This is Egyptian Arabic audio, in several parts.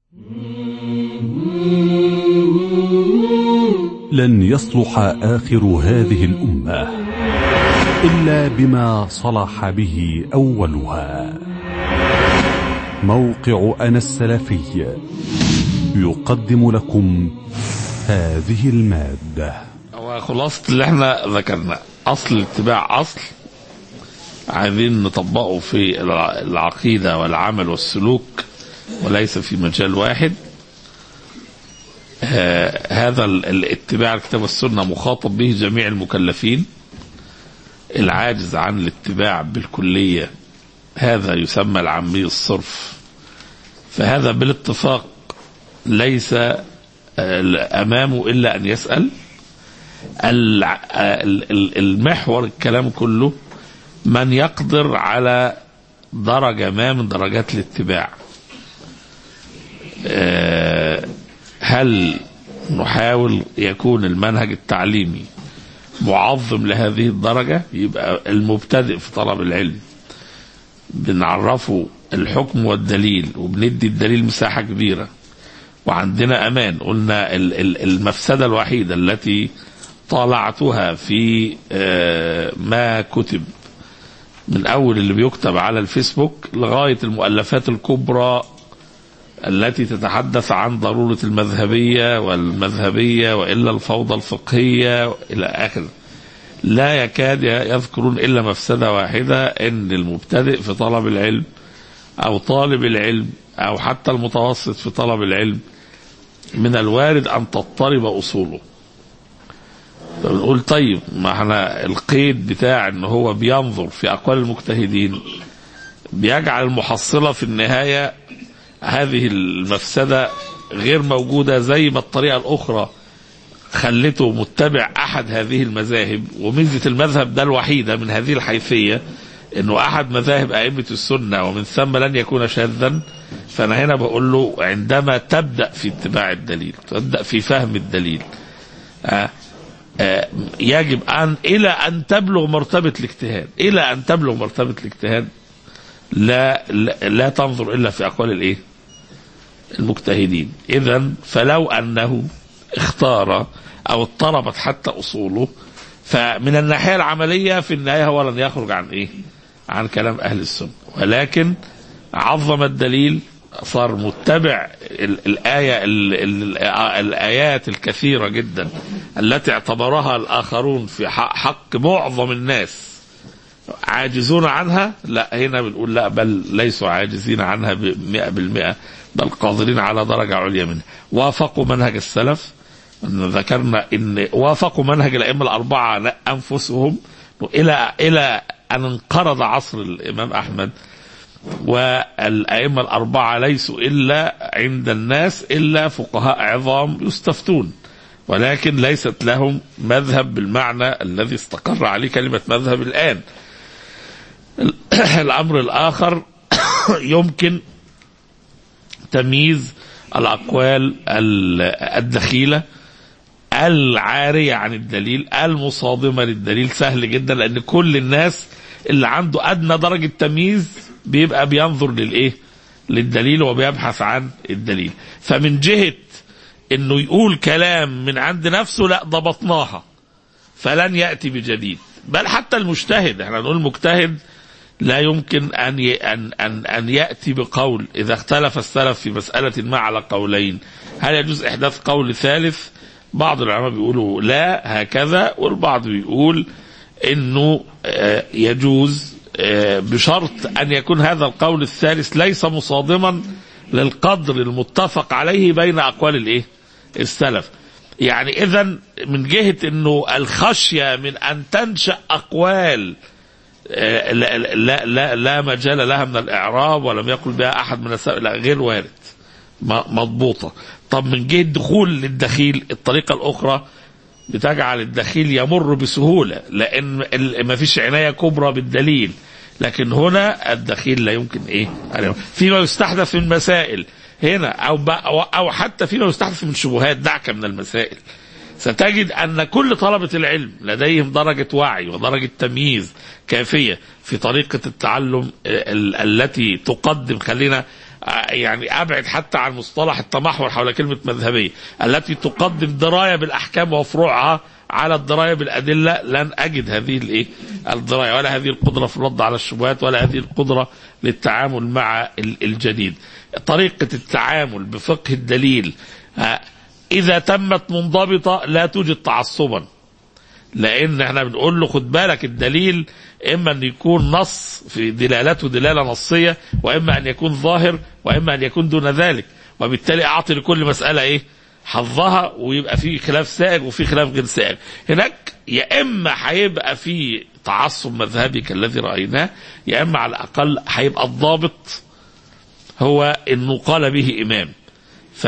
لن يصلح آخر هذه الأمة إلا بما صلح به أولها موقع أنا السلفي يقدم لكم هذه المادة وخلاصة اللي احنا ذكرنا أصل الاتباع أصل عايزين نطبقه في الع- العقيدة والعمل والسلوك وليس في مجال واحد آه هذا ال- الاتباع الكتاب والسنة مخاطب به جميع المكلفين العاجز عن الاتباع بالكلية هذا يسمى العامي الصرف فهذا بالاتفاق ليس آه، أمامه إلا أن يسأل الع- ال- ال- المحور الكلام كله من يقدر على درجة ما من درجات الاتباع آه، هل نحاول يكون المنهج التعليمي معظم لهذه الدرجة يبقى المبتدئ في طلب العلم بنعرفه الحكم والدليل وبندي الدليل مساحة كبيرة وعندنا أمان قلنا ال- ال- المفسدة الوحيدة التي طالعتها في آه، ما كتب من أول اللي بيكتب على الفيسبوك لغاية المؤلفات الكبرى التي تتحدث عن ضرورة المذهبية والمذهبية وإلا الفوضى الفقهية إلى آخره لا يكاد يذكرون إلا مفسدة واحدة إن المبتدئ في طلب العلم أو طالب العلم أو حتى المتوسط في طلب العلم من الوارد أن تضطرب أصوله فبنقول طيب ما احنا القيد بتاع ان هو بينظر في اقوال المجتهدين بيجعل المحصلة في النهاية هذه المفسدة غير موجودة زي ما الطريقة الأخرى خلته متبع أحد هذه المذاهب وميزة المذهب ده الوحيدة من هذه الحيثية أنه أحد مذاهب أئمة السنة ومن ثم لن يكون شاذا فأنا هنا بقول له عندما تبدأ في اتباع الدليل تبدأ في فهم الدليل آه آه، يجب أن إلى أن تبلغ مرتبة الاجتهاد إلى أن تبلغ مرتبة الاجتهاد لا لا, لا تنظر إلا في أقوال الإيه المجتهدين إذا فلو أنه اختار أو اضطربت حتى أصوله فمن الناحية العملية في النهاية هو لن يخرج عن إيه عن كلام أهل السنة ولكن عظم الدليل صار متبع ال- الآية ال- ال- الآيات الكثيرة جدا التي اعتبرها الآخرون في حق, حق معظم الناس عاجزون عنها لا هنا بنقول لا بل ليسوا عاجزين عنها بمئة بالمئة بل قادرين على درجة عليا منها وافقوا منهج السلف أن ذكرنا ان وافقوا منهج الائمه الاربعه انفسهم الى الى ان انقرض عصر الامام احمد والائمه الاربعه ليسوا الا عند الناس الا فقهاء عظام يستفتون ولكن ليست لهم مذهب بالمعنى الذي استقر عليه كلمه مذهب الان الامر الاخر يمكن تمييز الاقوال ال- الدخيله العاريه عن الدليل المصادمه للدليل سهل جدا لان كل الناس اللي عنده ادنى درجه تمييز بيبقى بينظر للايه للدليل وبيبحث عن الدليل فمن جهه انه يقول كلام من عند نفسه لا ضبطناها فلن ياتي بجديد بل حتى المجتهد احنا نقول مجتهد لا يمكن ان ي... ان ان ان ياتي بقول اذا اختلف السلف في مساله ما على قولين هل يجوز احداث قول ثالث بعض العلماء بيقولوا لا هكذا والبعض بيقول انه آه، يجوز آه، بشرط ان يكون هذا القول الثالث ليس مصادما للقدر المتفق عليه بين اقوال الايه السلف يعني اذا من جهه انه الخشيه من ان تنشا اقوال آه، لا, لا, لا, لا مجال لها من الإعراب ولم يقل بها أحد من السلف لا غير وارد م- مضبوطة طب من جهة دخول للدخيل الطريقة الأخرى بتجعل الدخيل يمر بسهولة لأن ال- ما فيش عناية كبرى بالدليل لكن هنا الدخيل لا يمكن ايه عليه. فيما يستحدث من مسائل هنا او ب- او أو حتى فيما يستحدث من شبهات دعك من المسائل ستجد ان كل طلبه العلم لديهم درجه وعي ودرجه تمييز كافيه في طريقه التعلم ال- التي تقدم خلينا يعني ابعد حتى عن مصطلح التمحور حول كلمه مذهبيه التي تقدم درايه بالاحكام وفروعها على الدرايه بالادله لن اجد هذه الايه الدرايه ولا هذه القدره في الرد على الشبهات ولا هذه القدره للتعامل مع الجديد طريقه التعامل بفقه الدليل اذا تمت منضبطه لا توجد تعصبا لان احنا بنقول له خد بالك الدليل اما ان يكون نص في دلالته دلاله نصيه واما ان يكون ظاهر واما ان يكون دون ذلك وبالتالي اعطي لكل مساله ايه حظها ويبقى في خلاف سائغ وفي خلاف غير سائغ هناك يا اما هيبقى في تعصب مذهبي كالذي رايناه يا اما على الاقل هيبقى الضابط هو انه قال به امام ف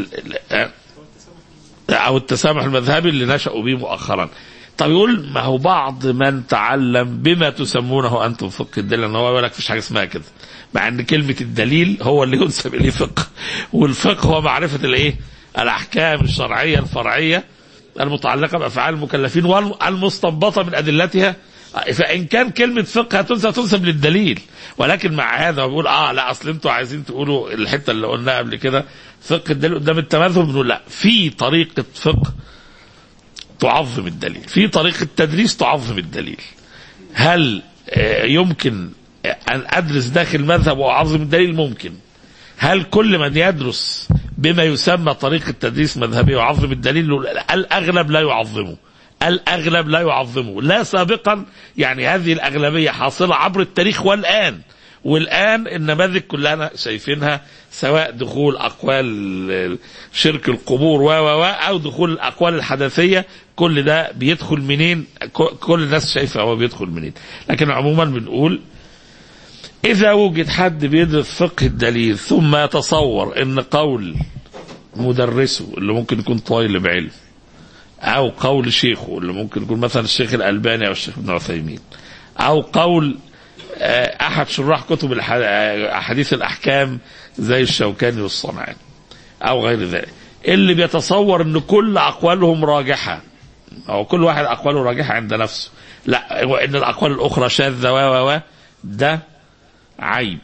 او التسامح المذهبي اللي نشأوا به مؤخرا طب يقول ما هو بعض من تعلم بما تسمونه انتم فقه الدليل ان هو يقول لك مفيش حاجه اسمها كده مع ان كلمه الدليل هو اللي ينسب اليه فقه والفقه هو معرفه الايه؟ الاحكام الشرعيه الفرعيه المتعلقه بافعال المكلفين والمستنبطه من ادلتها فان كان كلمه فقه هتنسب تنسب للدليل ولكن مع هذا بقول اه لا اصل انتوا عايزين تقولوا الحته اللي قلناها قبل كده فقه الدليل قدام التماثل بنقول لا في طريقه فقه تعظم الدليل في طريقة تدريس تعظم الدليل هل يمكن أن أدرس داخل مذهب وأعظم الدليل ممكن هل كل من يدرس بما يسمى طريقة تدريس مذهبية يعظم الدليل الأغلب لا يعظمه الأغلب لا يعظمه لا سابقا يعني هذه الأغلبية حاصلة عبر التاريخ والآن والآن النماذج كلنا شايفينها سواء دخول أقوال شرك القبور و و أو دخول الأقوال الحدثية كل ده بيدخل منين كل الناس شايفة هو بيدخل منين لكن عموما بنقول إذا وجد حد بيدرس فقه الدليل ثم يتصور أن قول مدرسه اللي ممكن يكون طالب علم أو قول شيخه اللي ممكن يكون مثلا الشيخ الألباني أو الشيخ ابن عثيمين أو قول احد شراح كتب احاديث الاحكام زي الشوكاني والصنعاني او غير ذلك اللي بيتصور ان كل اقوالهم راجحه او كل واحد اقواله راجحه عند نفسه لا وان الاقوال الاخرى شاذه و و ده عيب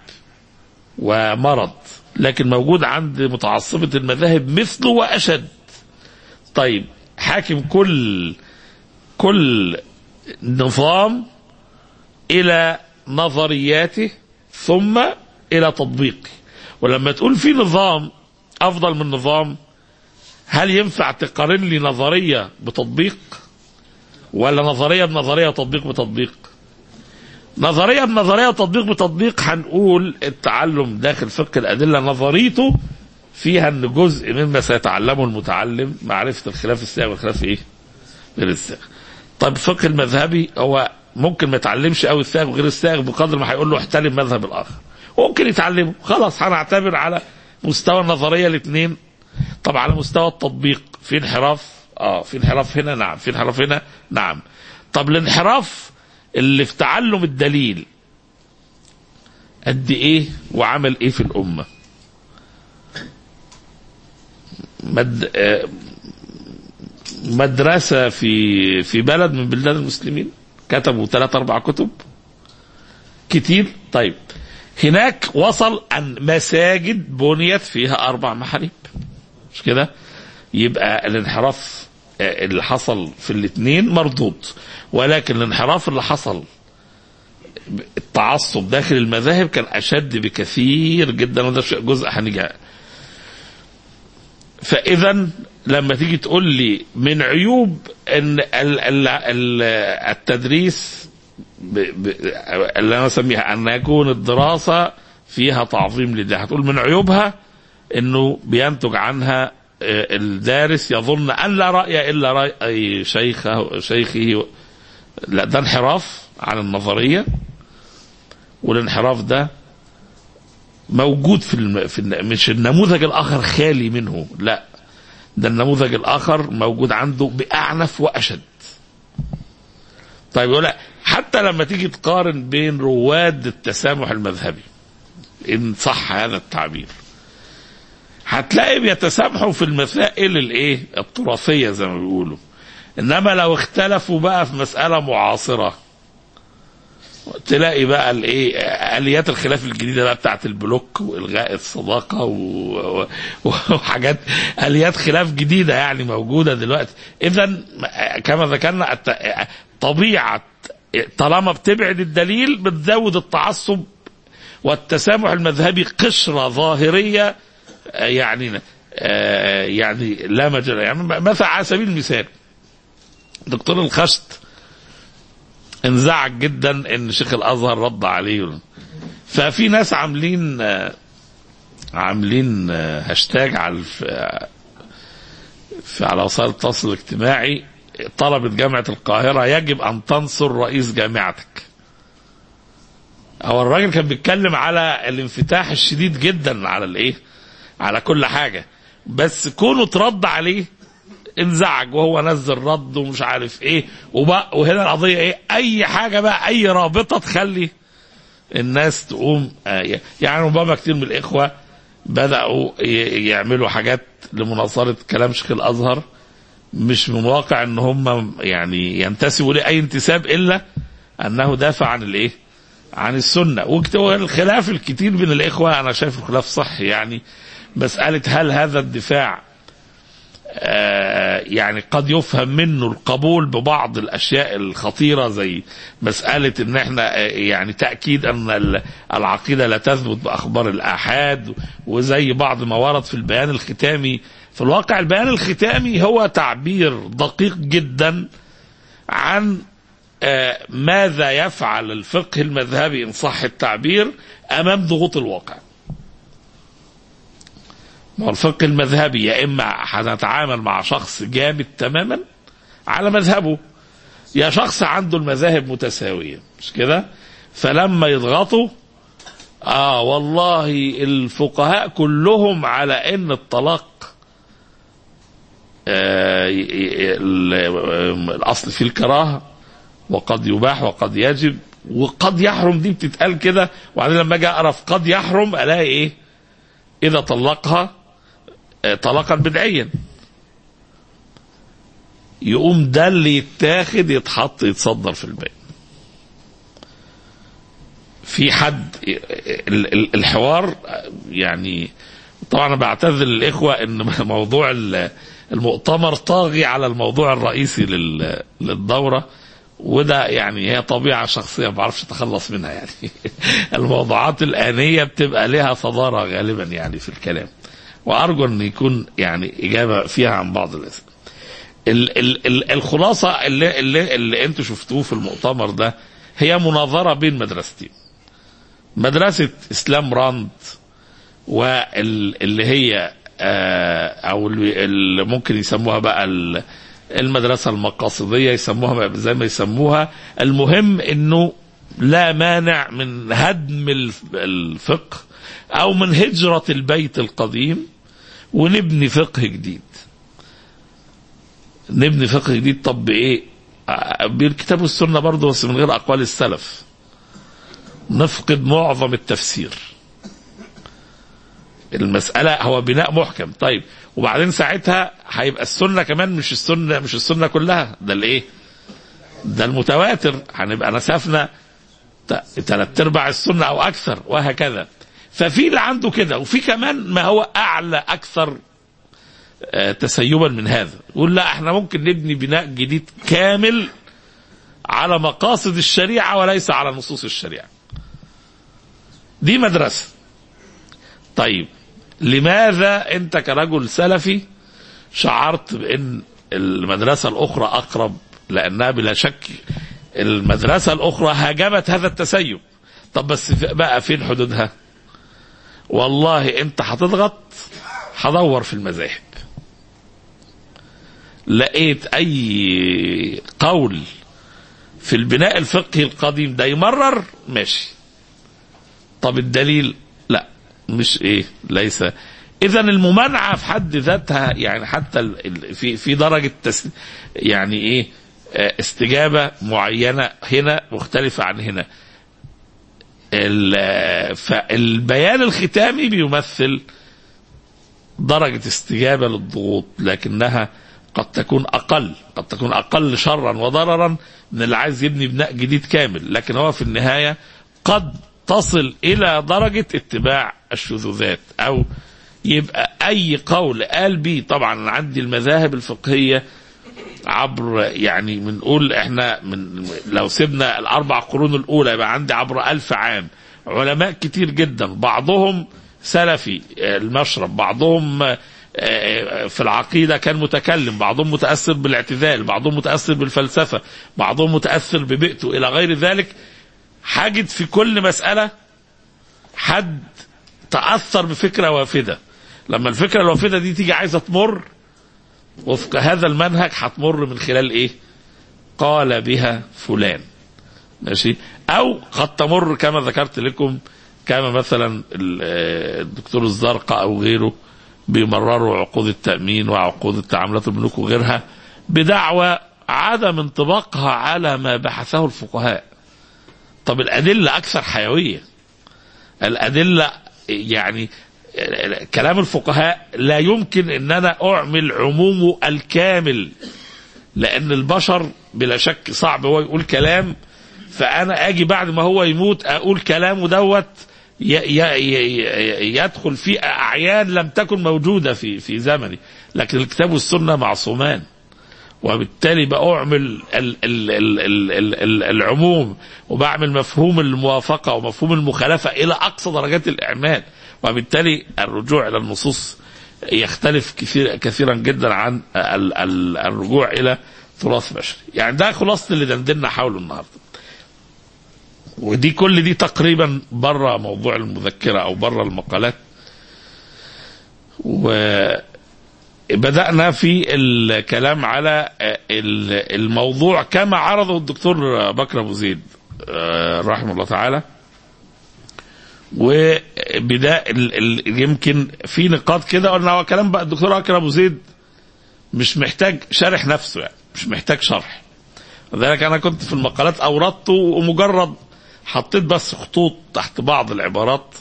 ومرض لكن موجود عند متعصبه المذاهب مثله واشد طيب حاكم كل كل نظام الى نظرياته ثم الى تطبيقه ولما تقول في نظام افضل من نظام هل ينفع تقارن لي نظريه بتطبيق ولا نظريه بنظريه وتطبيق بتطبيق نظريه بنظريه وتطبيق بتطبيق هنقول التعلم داخل فقه الادله نظريته فيها ان جزء مما سيتعلمه المتعلم معرفه الخلاف السائغ والخلاف ايه؟ غير السائغ. طيب الفقه المذهبي هو ممكن ما يتعلمش قوي السائغ وغير السائغ بقدر ما هيقول له احترم مذهب الاخر ممكن يتعلمه خلاص هنعتبر على مستوى النظريه الاثنين طب على مستوى التطبيق في انحراف اه في انحراف هنا نعم في انحراف هنا نعم طب الانحراف اللي في تعلم الدليل قد ايه وعمل ايه في الامه مد... آه مدرسه في في بلد من بلدان المسلمين كتبوا ثلاث اربع كتب كتير طيب هناك وصل ان مساجد بنيت فيها اربع محاريب مش كده يبقى الانحراف اللي حصل في الاثنين مردود ولكن الانحراف اللي حصل التعصب داخل المذاهب كان اشد بكثير جدا وده جزء هنيجي فاذا لما تيجي تقول لي من عيوب ان ال ال ال التدريس ب ب اللي انا اسميها ان يكون الدراسه فيها تعظيم لله هتقول من عيوبها انه بينتج عنها الدارس يظن ان لا راي الا راي شيخه شيخه لا ده انحراف عن النظريه والانحراف ده موجود في, الم... في الن... مش النموذج الاخر خالي منه لا ده النموذج الاخر موجود عنده باعنف واشد طيب يقول حتى لما تيجي تقارن بين رواد التسامح المذهبي ان صح هذا التعبير هتلاقي بيتسامحوا في المسائل الايه التراثيه زي ما بيقولوا انما لو اختلفوا بقى في مساله معاصره تلاقي بقى الايه اليات الخلاف الجديده بقى بتاعت البلوك والغاء الصداقه و... و... وحاجات اليات خلاف جديده يعني موجوده دلوقتي اذا كما ذكرنا الت... طبيعه طالما بتبعد الدليل بتزود التعصب والتسامح المذهبي قشره ظاهريه آه، يعني آه، يعني لا مجال يعني مثلا على سبيل المثال دكتور الخشت انزعج جدا ان شيخ الازهر رد عليه ففي ناس عاملين آه، عاملين آه، هاشتاج على الف- آه، في على وسائل التواصل الاجتماعي طلبة جامعة القاهرة يجب أن تنصر رئيس جامعتك هو الراجل كان بيتكلم على الانفتاح الشديد جدا على الايه على كل حاجة بس كونه ترد عليه انزعج وهو نزل رد ومش عارف ايه وبقى وهنا القضيه ايه اي حاجه بقى اي رابطه تخلي الناس تقوم آه، يعني ربما كتير من الاخوه بداوا ي- يعملوا حاجات لمناصره كلام شيخ الازهر مش من واقع ان هم يعني ينتسبوا لاي انتساب الا انه دافع عن الايه؟ عن السنه وكت- والخلاف الكتير بين الاخوه انا شايف الخلاف صح يعني مساله هل هذا الدفاع آه، يعني قد يفهم منه القبول ببعض الاشياء الخطيره زي مساله ان احنا آه، يعني تاكيد ان ال- العقيده لا تثبت باخبار الاحاد وزي بعض ما ورد في البيان الختامي في الواقع البيان الختامي هو تعبير دقيق جدا عن آه، ماذا يفعل الفقه المذهبي ان صح التعبير امام ضغوط الواقع ما هو الفقه المذهبي يا اما هنتعامل مع شخص جامد تماما على مذهبه يا شخص عنده المذاهب متساويه مش كده فلما يضغطوا اه والله الفقهاء كلهم على ان الطلاق آه ي- ي- ال- آه، الاصل فيه الكراهه وقد يباح وقد يجب وقد يحرم دي بتتقال كده وبعدين لما اجي اقرا في قد يحرم الاقي ايه اذا طلقها آه، طلاقا بدعيا يقوم ده اللي يتاخد يتحط يتصدر في البيت في حد ال- ال- الحوار يعني طبعا انا بعتذر للاخوه ان موضوع ال- المؤتمر طاغي على الموضوع الرئيسي لل- للدوره وده يعني هي طبيعه شخصيه ما بعرفش اتخلص منها يعني الموضوعات الانيه بتبقى لها صداره غالبا يعني في الكلام وارجو ان يكون يعني اجابه فيها عن بعض الاسئله ال ال ال الخلاصه اللي اللي, اللي انتوا شفتوه في المؤتمر ده هي مناظره بين مدرستين مدرسه اسلام راند واللي هي آه، او اللي اللي ممكن يسموها بقى ال- المدرسه المقاصديه يسموها زي ما يسموها المهم انه لا مانع من هدم الف- الفقه او من هجره البيت القديم ونبني فقه جديد نبني فقه جديد طب بايه آه، بالكتاب والسنه برضه بس من غير اقوال السلف نفقد معظم التفسير المسألة هو بناء محكم طيب وبعدين ساعتها هيبقى السنة كمان مش السنة مش السنة كلها ده الايه ده المتواتر هنبقى نسفنا ثلاث ارباع السنة او اكثر وهكذا ففي اللي عنده كده وفي كمان ما هو اعلى اكثر آه، تسيبا من هذا يقول لا احنا ممكن نبني بناء جديد كامل على مقاصد الشريعة وليس على نصوص الشريعة دي مدرسة طيب لماذا انت كرجل سلفي شعرت بان المدرسة الاخرى اقرب لانها بلا شك المدرسة الاخرى هاجمت هذا التسيب طب بس بقى فين حدودها والله انت هتضغط هدور في المذاهب لقيت اي قول في البناء الفقهي القديم ده يمرر ماشي طب الدليل لا مش ايه ليس اذا الممانعه في حد ذاتها يعني حتى ال- ال- في في درجه تس يعني ايه آه، استجابه معينه هنا مختلفه عن هنا ال- آه، فالبيان الختامي بيمثل درجه استجابه للضغوط لكنها قد تكون أقل قد تكون أقل شرا وضررا من اللي عايز يبني بناء جديد كامل لكن هو في النهاية قد تصل إلى درجة اتباع الشذوذات أو يبقى أي قول قال بيه طبعا عندي المذاهب الفقهية عبر يعني بنقول احنا من لو سيبنا الاربع قرون الاولى يبقى عندي عبر ألف عام علماء كتير جدا بعضهم سلفي المشرب بعضهم في العقيدة كان متكلم بعضهم متأثر بالاعتزال بعضهم متأثر بالفلسفة بعضهم متأثر ببيئته إلى غير ذلك حاجد في كل مسألة حد تأثر بفكرة وافدة لما الفكرة الوافدة دي تيجي عايزة تمر وفق هذا المنهج هتمر من خلال ايه قال بها فلان ماشي او قد تمر كما ذكرت لكم كما مثلا الدكتور الزرقاء او غيره بيمرروا عقود التأمين وعقود التعاملات البنوك وغيرها بدعوى عدم انطباقها على ما بحثه الفقهاء طب الأدلة أكثر حيوية الأدلة يعني كلام الفقهاء لا يمكن ان انا اعمل عمومه الكامل لان البشر بلا شك صعب هو يقول كلام فانا اجي بعد ما هو يموت اقول كلامه دوت يدخل في اعيان لم تكن موجوده في في زمني لكن الكتاب والسنه معصومان وبالتالي بأعمل ال ال ال ال ال العموم وبعمل مفهوم الموافقة ومفهوم المخالفة إلى أقصى درجات الإعمال وبالتالي الرجوع إلى النصوص يختلف كثير كثيرا جدا عن ال ال الرجوع إلى تراث بشري يعني ده خلاصة اللي دندنا حوله النهاردة ودي كل دي تقريبا بره موضوع المذكرة أو بره المقالات و بدأنا في الكلام على الموضوع كما عرضه الدكتور بكر أبو زيد رحمه الله تعالى وبداء يمكن في نقاط كده قلنا هو كلام بقى الدكتور بكر أبو زيد مش محتاج شرح نفسه يعني مش محتاج شرح لذلك أنا كنت في المقالات أوردته ومجرد حطيت بس خطوط تحت بعض العبارات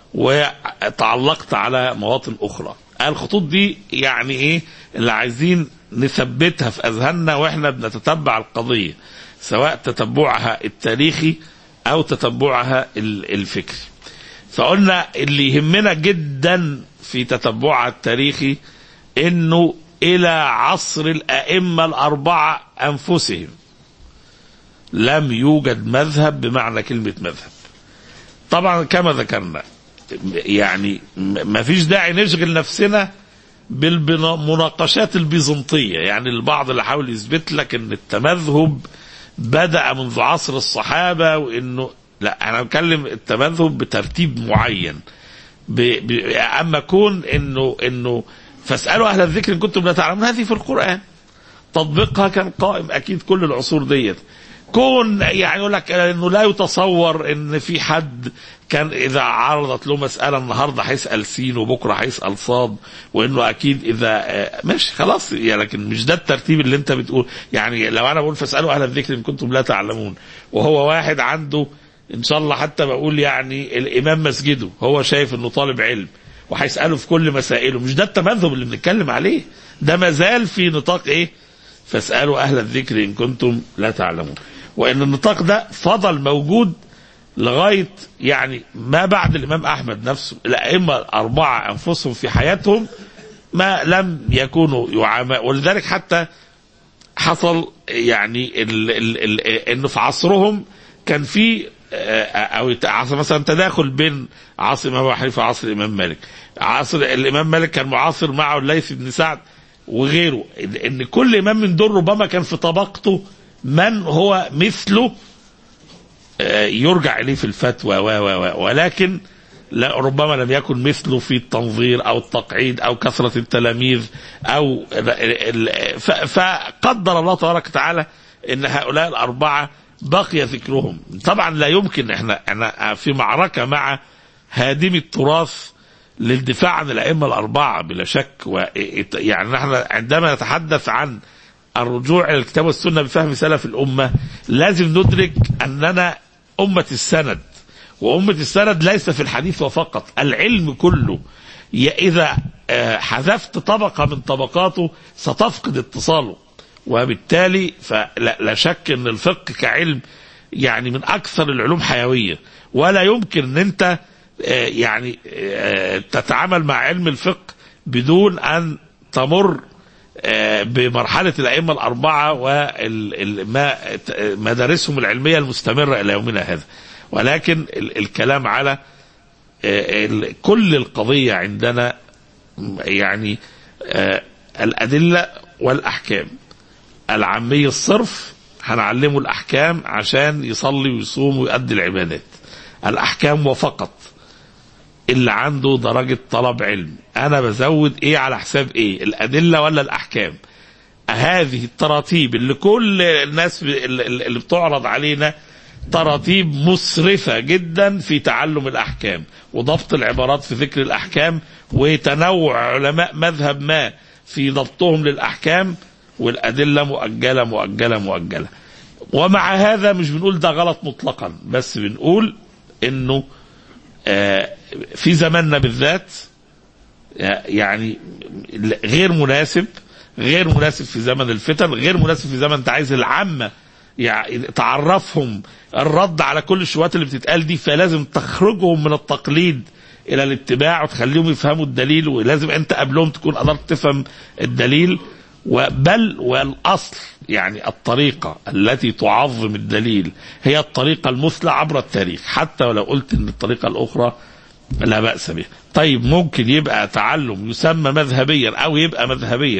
وتعلقت على مواطن أخرى الخطوط دي يعني ايه اللي عايزين نثبتها في اذهاننا واحنا بنتتبع القضيه سواء تتبعها التاريخي او تتبعها الفكري فقلنا اللي يهمنا جدا في تتبعها التاريخي انه الى عصر الائمه الاربعه انفسهم لم يوجد مذهب بمعنى كلمه مذهب طبعا كما ذكرنا يعني ما فيش داعي نشغل نفسنا بالمناقشات البيزنطية يعني البعض اللي حاول يثبت لك ان التمذهب بدأ منذ عصر الصحابة وانه لا انا بتكلم التمذهب بترتيب معين ب... ب... اما كون انه انه فاسألوا اهل الذكر ان كنتم لا تعلمون هذه في القرآن تطبيقها كان قائم اكيد كل العصور ديت كون يعني يقول لك انه لا يتصور ان في حد كان اذا عرضت له مساله النهارده هيسال سين وبكره هيسال صاد وانه اكيد اذا ماشي خلاص يعني لكن مش ده الترتيب اللي انت بتقول يعني لو انا بقول فاسالوا اهل الذكر ان كنتم لا تعلمون وهو واحد عنده ان شاء الله حتى بقول يعني الامام مسجده هو شايف انه طالب علم وهيساله في كل مسائله مش ده التمذهب اللي بنتكلم عليه ده مازال في نطاق ايه فاسالوا اهل الذكر ان كنتم لا تعلمون وان النطاق ده فضل موجود لغايه يعني ما بعد الامام احمد نفسه الائمه الاربعه انفسهم في حياتهم ما لم يكونوا يعامل ولذلك حتى حصل يعني ال ال ال انه في عصرهم كان في او مثلا تداخل بين عصر الامام ابو حنيفه وعصر الامام مالك عصر الامام مالك كان معاصر معه الليث بن سعد وغيره ان كل امام من دول ربما كان في طبقته من هو مثله يرجع اليه في الفتوى و و ولكن لا ربما لم يكن مثله في التنظير او التقعيد او كثره التلاميذ او فقدر الله تبارك وتعالى ان هؤلاء الاربعه بقي ذكرهم طبعا لا يمكن احنا احنا في معركه مع هادم التراث للدفاع عن الائمه الاربعه بلا شك يعني نحن عندما نتحدث عن الرجوع الى الكتاب والسنه بفهم سلف الامه لازم ندرك اننا امه السند وامه السند ليس في الحديث وفقط العلم كله ي- اذا آه، حذفت طبقه من طبقاته ستفقد اتصاله وبالتالي فلا لا شك ان الفقه كعلم يعني من اكثر العلوم حيويه ولا يمكن ان انت آه، يعني آه، تتعامل مع علم الفقه بدون ان تمر آه، بمرحله الائمه الاربعه ومدارسهم العلميه المستمره الى يومنا هذا ولكن ال- الكلام على آه، ال- كل القضيه عندنا يعني آه، الادله والاحكام العامي الصرف هنعلمه الاحكام عشان يصلي ويصوم ويؤدي العبادات الاحكام وفقط اللي عنده درجة طلب علم أنا بزود إيه على حساب إيه الأدلة ولا الأحكام هذه التراتيب اللي كل الناس ب- اللي اللي بتعرض علينا تراتيب مسرفة جدا في تعلم الأحكام وضبط العبارات في ذكر الأحكام وتنوع علماء مذهب ما في ضبطهم للأحكام والأدلة مؤجلة مؤجلة مؤجلة ومع هذا مش بنقول ده غلط مطلقا بس بنقول انه آه، في زماننا بالذات يعني غير مناسب غير مناسب في زمن الفتن غير مناسب في زمن انت عايز العامه يعني تعرفهم الرد على كل الشبهات اللي بتتقال دي فلازم تخرجهم من التقليد الى الاتباع وتخليهم يفهموا الدليل ولازم انت قبلهم تكون قدرت تفهم الدليل بل والاصل يعني الطريقه التي تعظم الدليل هي الطريقه المثلى عبر التاريخ حتى ولو قلت ان الطريقه الاخرى لا باس بها. طيب ممكن يبقى تعلم يسمى مذهبيا او يبقى مذهبيا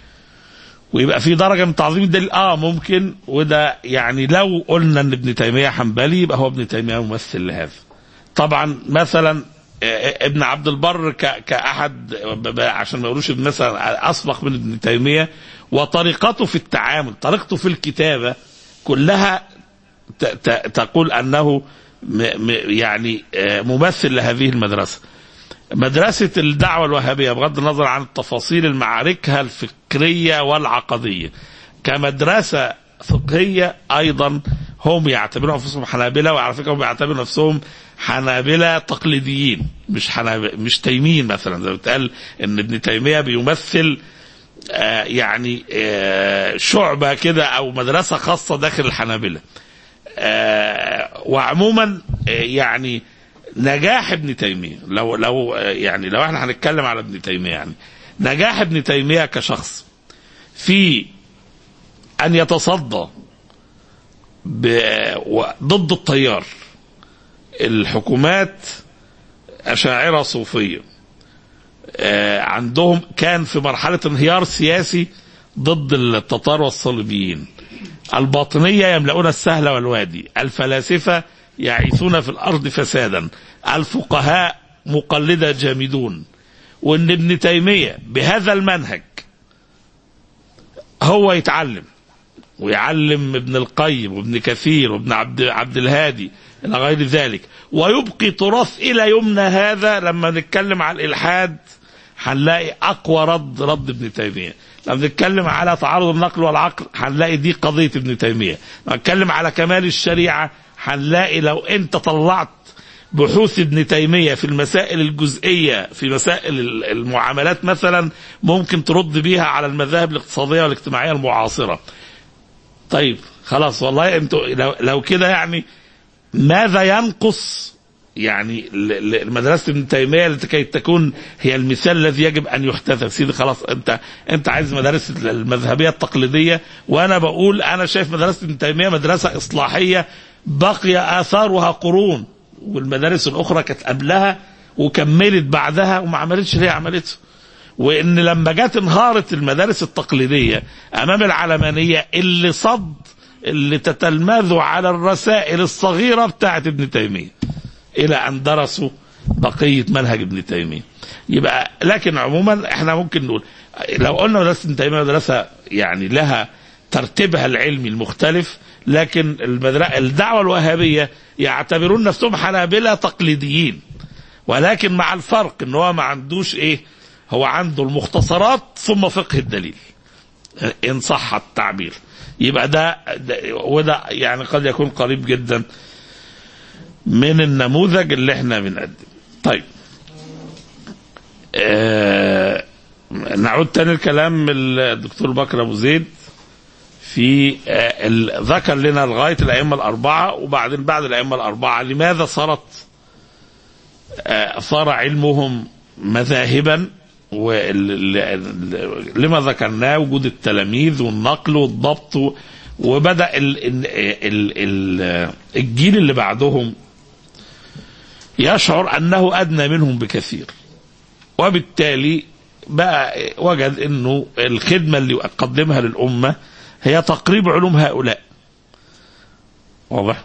ويبقى في درجه من تعظيم الدليل اه ممكن وده يعني لو قلنا ان ابن تيميه حنبلي يبقى هو ابن تيميه ممثل لهذا. طبعا مثلا ابن عبد البر كاحد عشان ما يقولوش مثلا اسبق من ابن تيميه وطريقته في التعامل طريقته في الكتابه كلها تقول انه يعني ممثل لهذه المدرسه مدرسة الدعوة الوهابية بغض النظر عن التفاصيل المعاركها الفكرية والعقدية كمدرسة فقهية أيضا هم يعتبرون أنفسهم حنابلة وعلى فكرة هم يعتبرون نفسهم حنابلة تقليديين مش حنابلة مش تيمين مثلا زي ما بتقال ان ابن تيمية بيمثل آه يعني آه شعبة كده أو مدرسة خاصة داخل الحنابلة آه وعموما يعني نجاح ابن تيميه لو لو يعني لو احنا هنتكلم على ابن تيميه يعني نجاح ابن تيميه كشخص في ان يتصدى ضد التيار الحكومات أشاعرة صوفية عندهم كان في مرحلة انهيار سياسي ضد التتار والصليبيين الباطنية يملؤون السهل والوادي الفلاسفة يعيثون في الأرض فسادا الفقهاء مقلدة جامدون وأن ابن تيمية بهذا المنهج هو يتعلم ويعلم ابن القيم وابن كثير وابن عبد, عبد الهادي إلى غير ذلك ويبقي تراث إلى يومنا هذا لما نتكلم عن الإلحاد هنلاقي أقوى رد رد ابن تيمية لما نتكلم على تعارض النقل والعقل هنلاقي دي قضية ابن تيمية لما نتكلم على كمال الشريعة هنلاقي لو انت طلعت بحوث ابن تيمية في المسائل الجزئية في مسائل المعاملات مثلا ممكن ترد بيها على المذاهب الاقتصادية والاجتماعية المعاصرة طيب خلاص والله انتوا لو, لو كده يعني ماذا ينقص يعني مدرسة ابن تيمية لكي تكون هي المثال الذي يجب أن يحتذى سيدي خلاص أنت أنت عايز مدارس المذهبية التقليدية وأنا بقول أنا شايف مدرسة ابن تيمية مدرسة إصلاحية بقي آثارها قرون والمدارس الأخرى كانت قبلها وكملت بعدها وما عملتش اللي هي عملته وإن لما جت انهارت المدارس التقليدية أمام العلمانية اللي صد اللي تتلمذوا على الرسائل الصغيرة بتاعت ابن تيمية إلى أن درسوا بقية منهج ابن تيمية يبقى لكن عموما احنا ممكن نقول لو قلنا مدرسة ابن تيمية مدرسة يعني لها ترتيبها العلمي المختلف لكن الدعوة الوهابية يعتبرون نفسهم حنابلة تقليديين ولكن مع الفرق ان هو ما عندوش ايه هو عنده المختصرات ثم فقه الدليل ان صح التعبير يبقى ده, ده وده يعني قد يكون قريب جدا من النموذج اللي احنا بنقدم طيب آه نعود تاني الكلام الدكتور بكر ابو زيد في آه ال- ذكر لنا لغايه الائمه الاربعه وبعدين بعد الائمه الاربعه لماذا صارت آه صار علمهم مذاهبا وال- ال- لما ذكرناه وجود التلاميذ والنقل والضبط و- وبدا ال ال ال ال الجيل اللي بعدهم يشعر انه ادنى منهم بكثير وبالتالي بقى وجد انه الخدمه اللي يقدمها للامه هي تقريب علوم هؤلاء واضح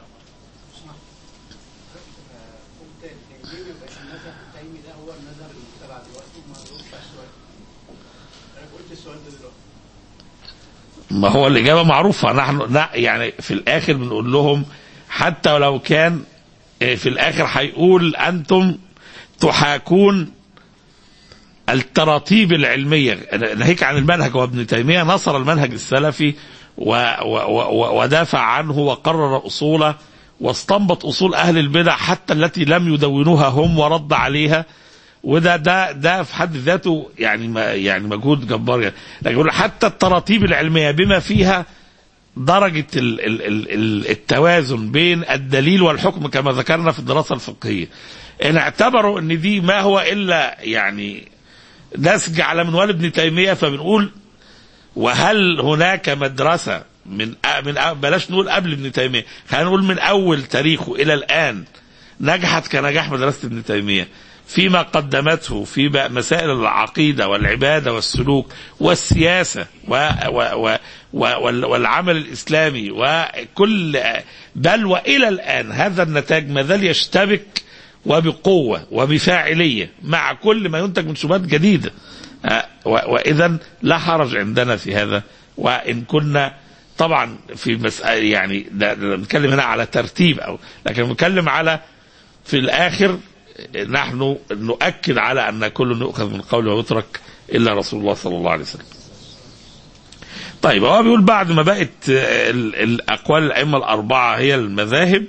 ما هو الإجابة معروفة نحن لا يعني في الآخر بنقول لهم حتى ولو كان آه، في الآخر هيقول أنتم تحاكون التراتيب العلمية ناهيك عن المنهج وابن تيمية نصر المنهج السلفي و و و ودافع عنه وقرر أصوله واستنبط أصول أهل البدع حتى التي لم يدونوها هم ورد عليها وده ده ده في حد ذاته يعني ما يعني مجهود جبار يعني لكن يقول حتى التراتيب العلميه بما فيها درجه ال ال ال ال التوازن بين الدليل والحكم كما ذكرنا في الدراسه الفقهيه ان اعتبروا ان دي ما هو الا يعني نسج على منوال ابن تيميه فبنقول وهل هناك مدرسه من أ- من أ- بلاش نقول قبل ابن تيميه خلينا نقول من اول تاريخه الى الان نجحت كنجاح مدرسه ابن تيميه فيما قدمته في بقى مسائل العقيده والعباده والسلوك والسياسه و و و و وال- والعمل الاسلامي وكل بل والى الان هذا النتاج ما زال يشتبك وبقوه وبفاعليه مع كل ما ينتج من شبهات جديده آه، و- واذا لا حرج عندنا في هذا وان كنا طبعا في مسألة يعني ده ده بنتكلم هنا على ترتيب او لكن بنتكلم على في الاخر نحن نؤكد على ان كل يؤخذ من قوله ويترك الا رسول الله صلى الله عليه وسلم. طيب هو بيقول بعد ما بقت ال- الاقوال الائمه الاربعه هي المذاهب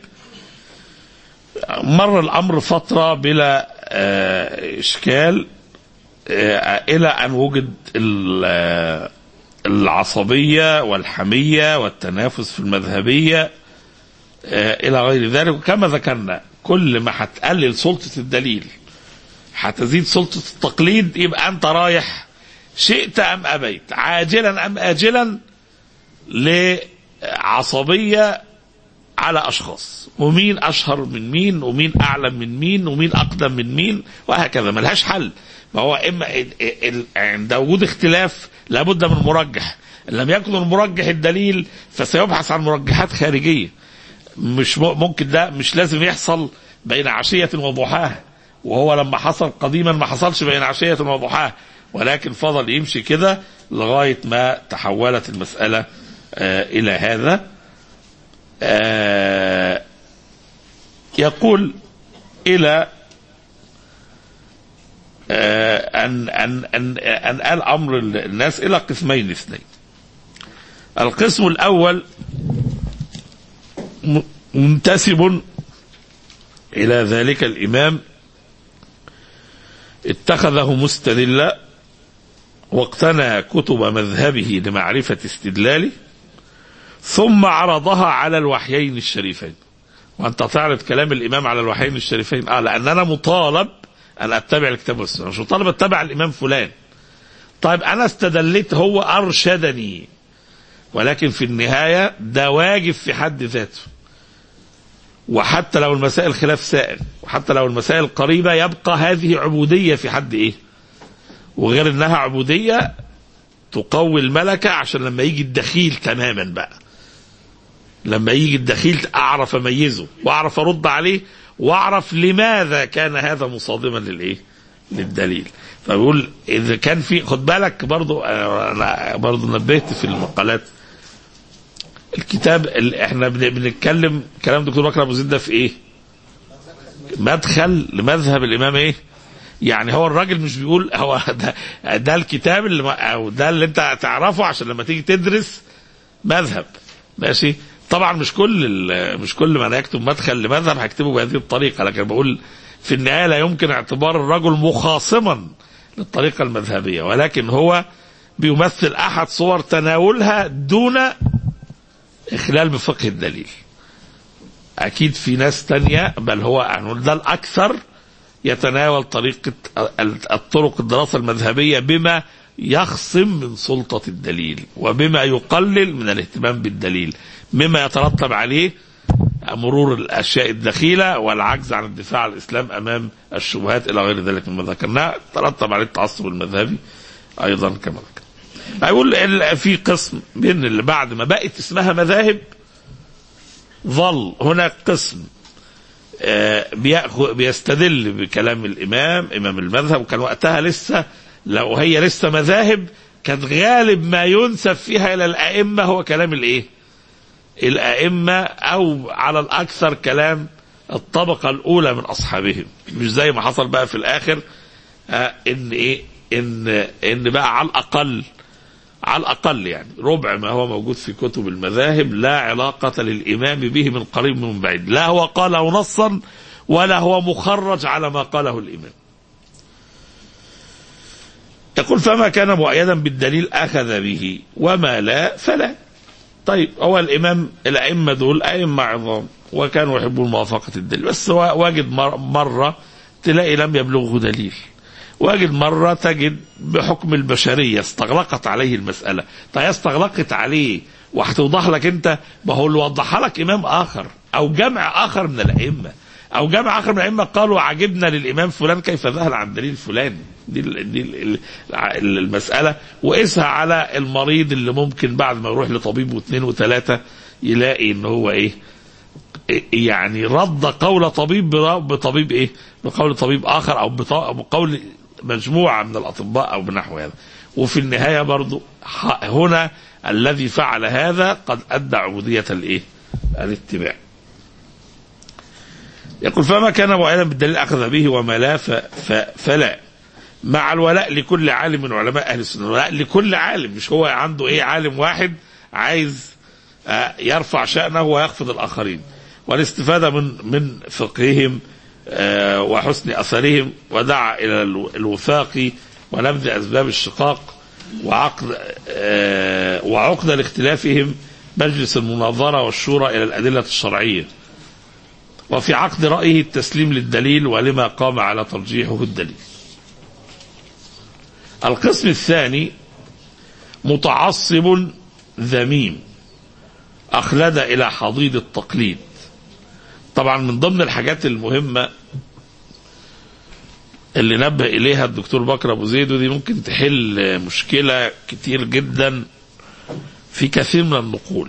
مر الامر فتره بلا آه، اشكال آه، الى ان وجد ال- آه، العصبيه والحميه والتنافس في المذهبيه آه، الى غير ذلك وكما ذكرنا كل ما هتقلل سلطه الدليل هتزيد سلطه التقليد يبقى انت رايح شئت ام ابيت عاجلا ام اجلا لعصبيه على اشخاص ومين اشهر من مين ومين اعلم من مين ومين اقدم من مين وهكذا ملهاش حل ما هو اما ال- ال- عند وجود اختلاف لابد من مرجح إن لم يكن المرجح الدليل فسيبحث عن مرجحات خارجيه مش م- ممكن ده مش لازم يحصل بين عشيه وضحاها وهو لما حصل قديما ما حصلش بين عشيه وضحاها ولكن فضل يمشي كده لغايه ما تحولت المساله آه الى هذا آه يقول إلى آه أن أن أن أن قال أمر الناس إلى قسمين اثنين. القسم الأول م- منتسب إلى ذلك الإمام اتخذه مستدلا واقتنى كتب مذهبه لمعرفة استدلاله ثم عرضها على الوحيين الشريفين وانت تعرض كلام الامام على الوحيين الشريفين اه لان انا مطالب ان اتبع الكتاب والسنه مش مطالب اتبع الامام فلان طيب انا استدليت هو ارشدني ولكن في النهايه ده واجب في حد ذاته وحتى لو المسائل خلاف سائل وحتى لو المسائل قريبه يبقى هذه عبوديه في حد ايه وغير انها عبوديه تقوي الملكه عشان لما يجي الدخيل تماما بقى لما يجي الدخيل اعرف اميزه واعرف ارد عليه واعرف لماذا كان هذا مصادما للايه للدليل فبيقول اذا كان في خد بالك برضو آه، انا برضو نبهت في المقالات الكتاب اللي احنا بن- بنتكلم كلام دكتور بكر ابو زيد ده في ايه مدخل لمذهب الامام ايه يعني هو الراجل مش بيقول هو ده, ده الكتاب اللي او ده اللي انت تعرفه عشان لما تيجي تدرس مذهب ماشي طبعا مش كل ال- مش كل من يكتب مدخل لمذهب هيكتبه بهذه الطريقه لكن بقول في النهايه لا يمكن اعتبار الرجل مخاصما للطريقة المذهبية ولكن هو بيمثل أحد صور تناولها دون إخلال بفقه الدليل أكيد في ناس تانية بل هو يعني ده الأكثر يتناول طريقة الطرق الدراسة المذهبية بما يخصم من سلطة الدليل وبما يقلل من الاهتمام بالدليل مما يترتب عليه مرور الاشياء الدخيله والعجز عن الدفاع عن الاسلام امام الشبهات الى غير ذلك مما ذكرناه ترتب عليه التعصب المذهبي ايضا كما ذكر. اقول ال- في قسم بين اللي بعد ما بقت اسمها مذاهب ظل هناك قسم آه، بيأخذ- بيستدل بكلام الامام امام المذهب وكان وقتها لسه لو هي لسه مذاهب كان غالب ما ينسب فيها الى الائمه هو كلام الايه؟ الائمه او على الاكثر كلام الطبقه الاولى من اصحابهم مش زي ما حصل بقى في الاخر آه ان ايه ان ان بقى على الاقل على الاقل يعني ربع ما هو موجود في كتب المذاهب لا علاقه للامام به من قريب من بعيد لا هو قاله نصا ولا هو مخرج على ما قاله الامام يقول فما كان مؤيدا بالدليل اخذ به وما لا فلا طيب هو الامام الائمه دول ائمه عظام وكانوا يحبون موافقه الدليل بس هو واجد مر- مره تلاقي لم يبلغه دليل واجد مرة تجد بحكم البشرية استغلقت عليه المسألة طيب استغلقت عليه وهتوضح لك انت ما هو اللي وضحها لك امام اخر او جمع اخر من الائمة او جمع اخر من الائمة قالوا عجبنا للامام فلان كيف ذهل عن دليل فلان دي, ال- دي ال- ال- المسألة وقيسها على المريض اللي ممكن بعد ما يروح لطبيب واثنين وثلاثة يلاقي ان هو ايه يعني رد قول طبيب بر- بطبيب ايه؟ بقول طبيب اخر او بط- بقول مجموعه من الاطباء او بنحو هذا. وفي النهايه برضو ح- هنا الذي فعل هذا قد ادى عبوديه الايه؟ الاتباع. يقول فما كان مؤيدا بالدليل اخذ به وما لا ف- ف- فلا. مع الولاء لكل عالم من علماء اهل السنه، الولاء لكل عالم مش هو عنده ايه عالم واحد عايز آه، يرفع شأنه ويخفض الآخرين والاستفادة من من فقههم آه، وحسن أثرهم ودعا إلى الو- الوثاق ونبذ أسباب الشقاق وعقد آه، وعقد لاختلافهم مجلس المناظرة والشورى إلى الأدلة الشرعية وفي عقد رأيه التسليم للدليل ولما قام على ترجيحه الدليل القسم الثاني متعصب ذميم أخلد إلى حضيض التقليد طبعا من ضمن الحاجات المهمة اللي نبه إليها الدكتور بكر أبو زيد ودي ممكن تحل مشكلة كتير جدا في كثير من النقول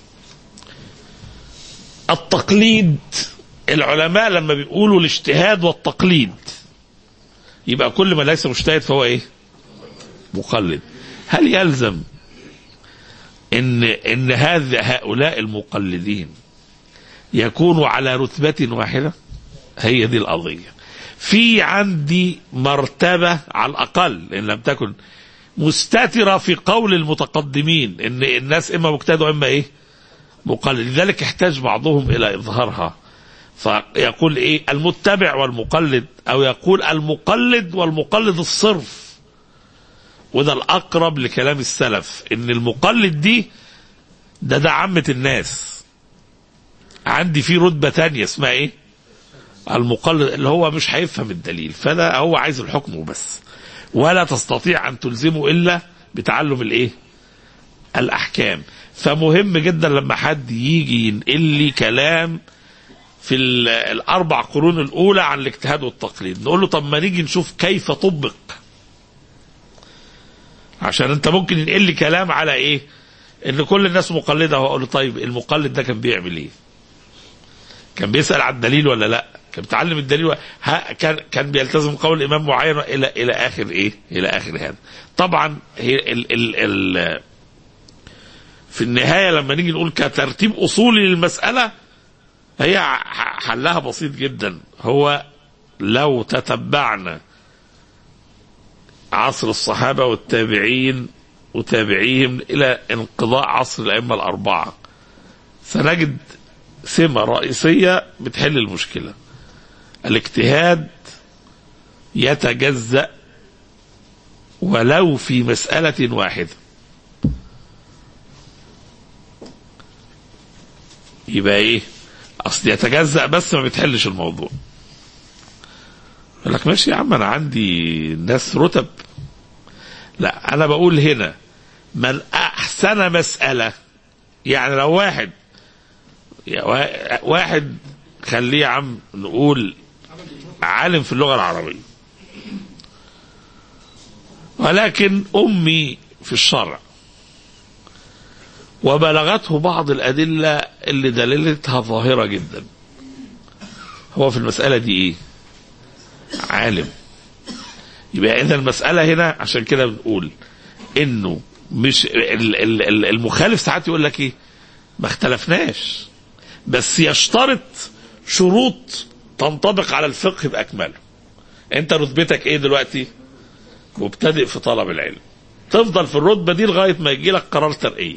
التقليد العلماء لما بيقولوا الاجتهاد والتقليد يبقى كل ما ليس مجتهد فهو ايه مقلد هل يلزم ان ان هذا هؤلاء المقلدين يكونوا على رتبة واحدة هي دي القضية في عندي مرتبة على الأقل إن لم تكن مستترة في قول المتقدمين إن الناس إما مجتهد وإما إيه مقلد لذلك احتاج بعضهم إلى إظهارها فيقول إيه المتبع والمقلد أو يقول المقلد والمقلد الصرف وده الأقرب لكلام السلف إن المقلد دي ده ده عامة الناس عندي في رتبة تانية اسمها ايه المقلد اللي هو مش هيفهم الدليل فده هو عايز الحكم وبس ولا تستطيع ان تلزمه الا بتعلم الايه الاحكام فمهم جدا لما حد يجي ينقل لي كلام في ال- الاربع قرون الاولى عن الاجتهاد والتقليد نقول له طب ما نيجي نشوف كيف طبق عشان انت ممكن ينقل لي كلام على ايه ان كل الناس مقلده واقول له طيب المقلد ده كان بيعمل ايه كان بيسال على الدليل ولا لا كان بيتعلم الدليل و... ها كان كان بيلتزم قول امام معين الى الى اخر ايه الى اخر هذا طبعا هي ال ال ال في النهايه لما نيجي نقول كترتيب اصولي للمساله هي ح- حلها بسيط جدا هو لو تتبعنا عصر الصحابه والتابعين وتابعيهم الى انقضاء عصر الائمه الاربعه سنجد سمه رئيسيه بتحل المشكله الاجتهاد يتجزأ ولو في مسألة واحدة يبقى ايه اصل يتجزأ بس ما بتحلش الموضوع يقول لك ماشي يا عم انا عندي ناس رتب لا انا بقول هنا من احسن مسألة يعني لو واحد يا وا- واحد خليه يا عم نقول عالم في اللغة العربية ولكن أمي في الشرع وبلغته بعض الأدلة اللي دلالتها ظاهرة جدا هو في المسألة دي إيه عالم يبقى إذا المسألة هنا عشان كده بنقول إنه مش ال- ال- ال- المخالف ساعات يقول لك إيه ما اختلفناش بس يشترط شروط تنطبق على الفقه بأكمله انت رتبتك ايه دلوقتي مبتدئ في طلب العلم تفضل في الرتبة دي لغاية ما يجي لك قرار ترقية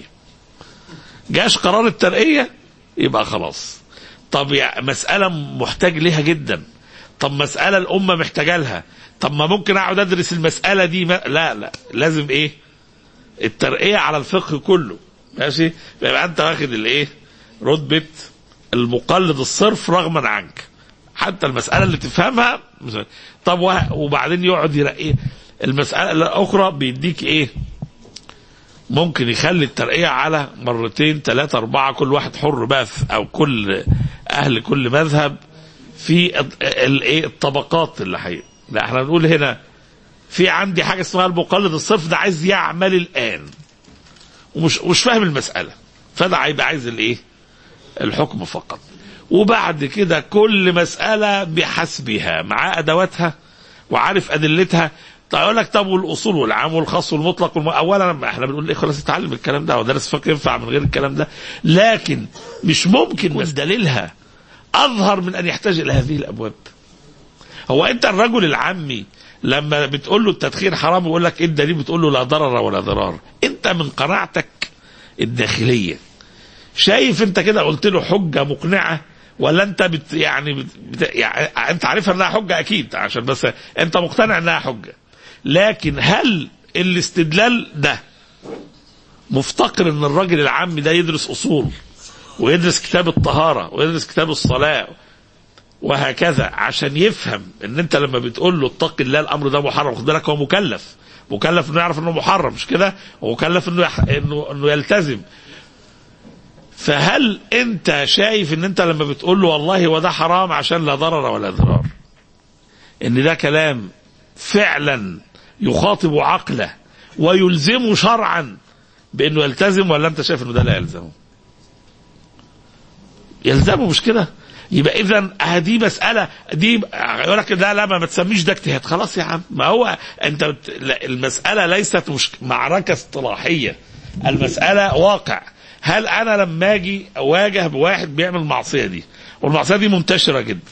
جاش قرار الترقية يبقى خلاص طب يا مسألة محتاج ليها جدا طب مسألة الأمة محتاجة لها طب ما ممكن أقعد أدرس المسألة دي ما... لا لا لازم إيه الترقية على الفقه كله ماشي يبقى أنت واخد الإيه رتبة المقلد الصرف رغما عنك حتى المسألة اللي تفهمها مش- طب وه- وبعدين يقعد يرقيه المسألة الأخرى بيديك إيه ممكن يخلي الترقية على مرتين ثلاثة أربعة كل واحد حر بقى في أو كل أهل كل مذهب في الط- ال- إيه الطبقات اللي حي لا احنا بنقول هنا في عندي حاجة اسمها المقلد الصرف ده عايز يعمل الآن ومش مش فاهم المسألة فده هيبقى عايز الإيه الحكم فقط وبعد كده كل مسألة بحسبها مع أدواتها وعارف أدلتها طيب يقول لك طب والأصول والعام والخاص والمطلق والم... أولا احنا بنقول إيه خلاص اتعلم الكلام ده ودرس فقه ينفع من غير الكلام ده لكن مش ممكن بس دليلها أظهر من أن يحتاج إلى هذه الأبواب هو أنت الرجل العامي لما بتقول له التدخين حرام يقول لك ايه الدليل بتقول له لا ضرر ولا ضرار انت من قناعتك الداخليه شايف انت كده قلت له حجه مقنعه ولا انت بت يعني, بت بت يعني انت عارفها انها حجه اكيد عشان بس انت مقتنع انها حجه لكن هل الاستدلال ده مفتقر ان الراجل العام ده يدرس اصول ويدرس كتاب الطهاره ويدرس كتاب الصلاه وهكذا عشان يفهم ان انت لما بتقول له اتق الله الامر ده محرم خد بالك هو مكلف مكلف انه يعرف انه محرم مش كده ومكلف انه يح... انه انه يلتزم فهل انت شايف ان انت لما بتقول له والله وده حرام عشان لا ضرر ولا ضرار ان ده كلام فعلا يخاطب عقله ويلزمه شرعا بانه يلتزم ولا انت شايف انه ده لا يلزمه يلزمه مش كده يبقى اذا هذه مساله دي يقول لك لا لا ما تسميش ده اجتهاد خلاص يا عم ما هو انت بت... المساله ليست مش معركه اصطلاحيه المساله واقع هل انا لما اجي اواجه بواحد بيعمل المعصيه دي والمعصيه دي منتشره جدا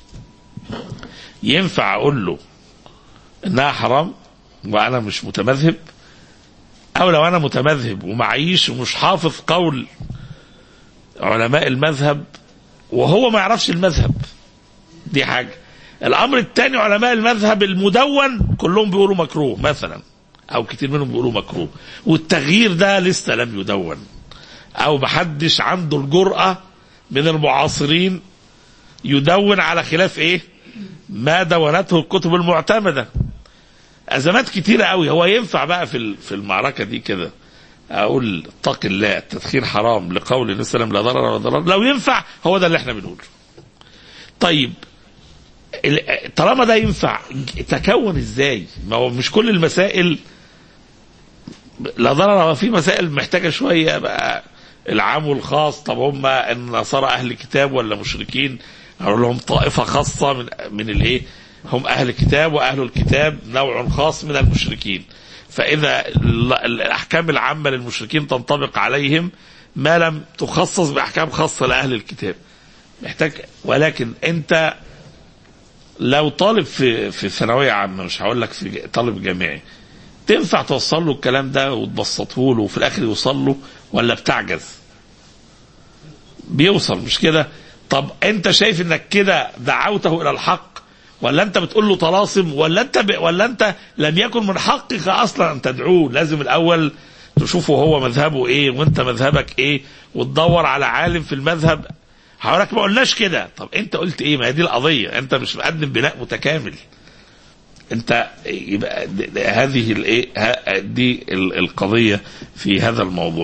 ينفع اقول له انها حرام وانا مش متمذهب او لو انا متمذهب ومعيش ومش حافظ قول علماء المذهب وهو ما يعرفش المذهب دي حاجه الامر الثاني علماء المذهب المدون كلهم بيقولوا مكروه مثلا او كتير منهم بيقولوا مكروه والتغيير ده لسه لم يدون او محدش عنده الجرأة من المعاصرين يدون على خلاف ايه ما دونته الكتب المعتمدة ازمات كتيرة قوي هو ينفع بقى في في المعركة دي كده اقول اتق الله التدخين حرام لقول النبي صلى الله عليه وسلم لا ضرر ولا ضرار لو ينفع هو ده اللي احنا بنقوله طيب طالما ده ينفع تكون ازاي ما هو مش كل المسائل لا ضرر في مسائل محتاجه شويه بقى العام والخاص طب هم النصارى اهل كتاب ولا مشركين اقول لهم طائفه خاصه من من الايه هم اهل الكتاب واهل الكتاب نوع خاص من المشركين فاذا الاحكام العامه للمشركين تنطبق عليهم ما لم تخصص باحكام خاصه لاهل الكتاب محتاج ولكن انت لو طالب في في ثانويه عامه مش هقول لك في طالب جامعي تنفع توصل له الكلام ده وتبسطه له وفي الاخر يوصل له ولا بتعجز بيوصل مش كده طب انت شايف انك كده دعوته الى الحق ولا انت بتقول له طلاسم ولا انت ب... ولا انت لم يكن من حقك اصلا ان تدعوه لازم الاول تشوفه هو مذهبه ايه وانت مذهبك ايه وتدور على عالم في المذهب حضرتك ما قلناش كده طب انت قلت ايه ما هي دي القضيه انت مش مقدم بناء متكامل انت يبقى د- د- هذه الايه ه- دي ال- القضيه في هذا الموضوع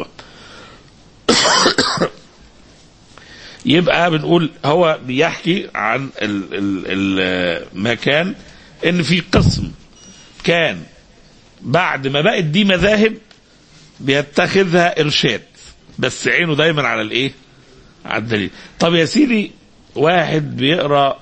يبقى بنقول هو بيحكي عن ال ال ال ما كان ان في قسم كان بعد ما بقت دي مذاهب بيتخذها ارشاد بس عينه دايما على الايه على الدليل طب يا سيدي واحد بيقرا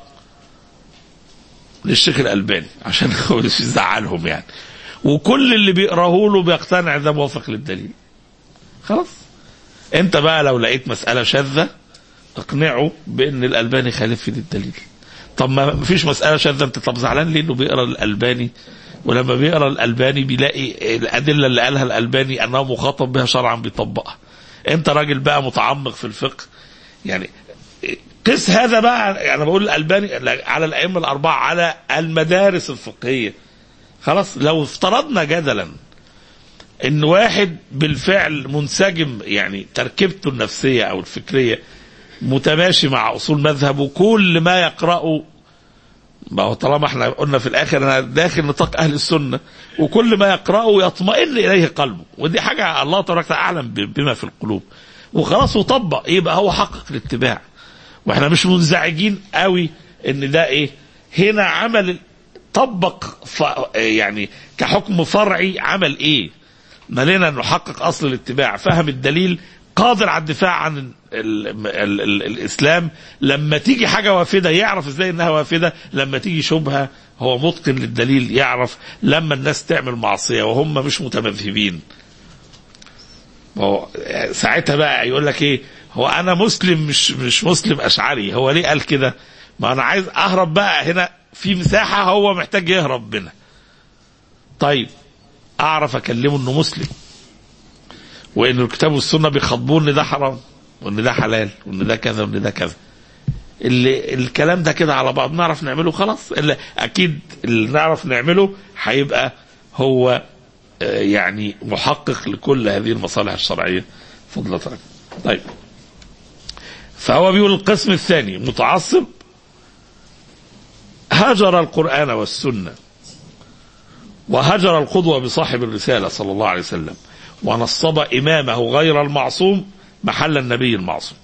للشيخ الالباني عشان هو مش يزعلهم يعني وكل اللي بيقراه له بيقتنع ده موافق للدليل خلاص انت بقى لو لقيت مساله شاذه اقنعه بان الالباني خالف في الدليل طب ما فيش مساله شاذه انت طب زعلان ليه انه بيقرا الالباني ولما بيقرا الالباني بيلاقي الادله اللي قالها الالباني انه مخاطب بها شرعا بيطبقها انت راجل بقى متعمق في الفقه يعني قس هذا بقى يعني بقول الالباني على الائمه الاربعه على المدارس الفقهيه خلاص لو افترضنا جدلا ان واحد بالفعل منسجم يعني تركيبته النفسيه او الفكريه متماشي مع اصول مذهبه كل ما يقراه ما هو طالما احنا قلنا في الاخر انا داخل نطاق اهل السنه وكل ما يقراه يطمئن اليه قلبه ودي حاجه الله تبارك وتعالى اعلم بما في القلوب وخلاص وطبق يبقى هو حقق الاتباع واحنا مش منزعجين قوي ان ده ايه هنا عمل طبق ف يعني كحكم فرعي عمل ايه مالنا انه حقق اصل الاتباع فهم الدليل قادر على الدفاع عن ال ال ال ال الاسلام لما تيجي حاجه وافده يعرف ازاي انها وافده لما تيجي شبهه هو متقن للدليل يعرف لما الناس تعمل معصيه وهم مش متمذهبين هو ساعتها بقى يقول لك ايه هو انا مسلم مش مش مسلم اشعري هو ليه قال كده ما انا عايز اهرب بقى هنا في مساحه هو محتاج يهرب منها طيب اعرف اكلمه انه مسلم وان الكتاب والسنه بيخاطبوه ان ده حرام وان ده حلال وان ده كذا وان ده كذا اللي الكلام ده كده على بعض نعرف نعمله خلاص اللي اكيد اللي نعرف نعمله هيبقى هو آه، يعني محقق لكل هذه المصالح الشرعيه فضلا عنه. طيب فهو بيقول القسم الثاني متعصب هجر القران والسنه وهجر القدوه بصاحب الرساله صلى الله عليه وسلم ونصب امامه غير المعصوم محل النبي المعصوم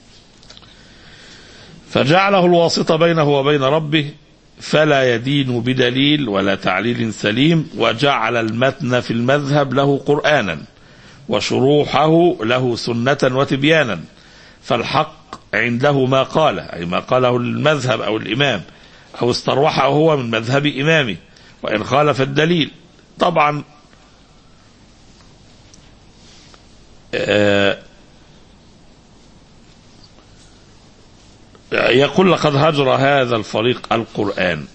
فجعله الواسطة بينه وبين ربه فلا يدين بدليل ولا تعليل سليم وجعل المتن في المذهب له قرآنا وشروحه له سنة وتبيانا فالحق عنده ما قال أي ما قاله المذهب أو الإمام أو استروحه هو من مذهب إمامه وإن خالف الدليل طبعا آه يقول لقد هجر هذا الفريق القرآن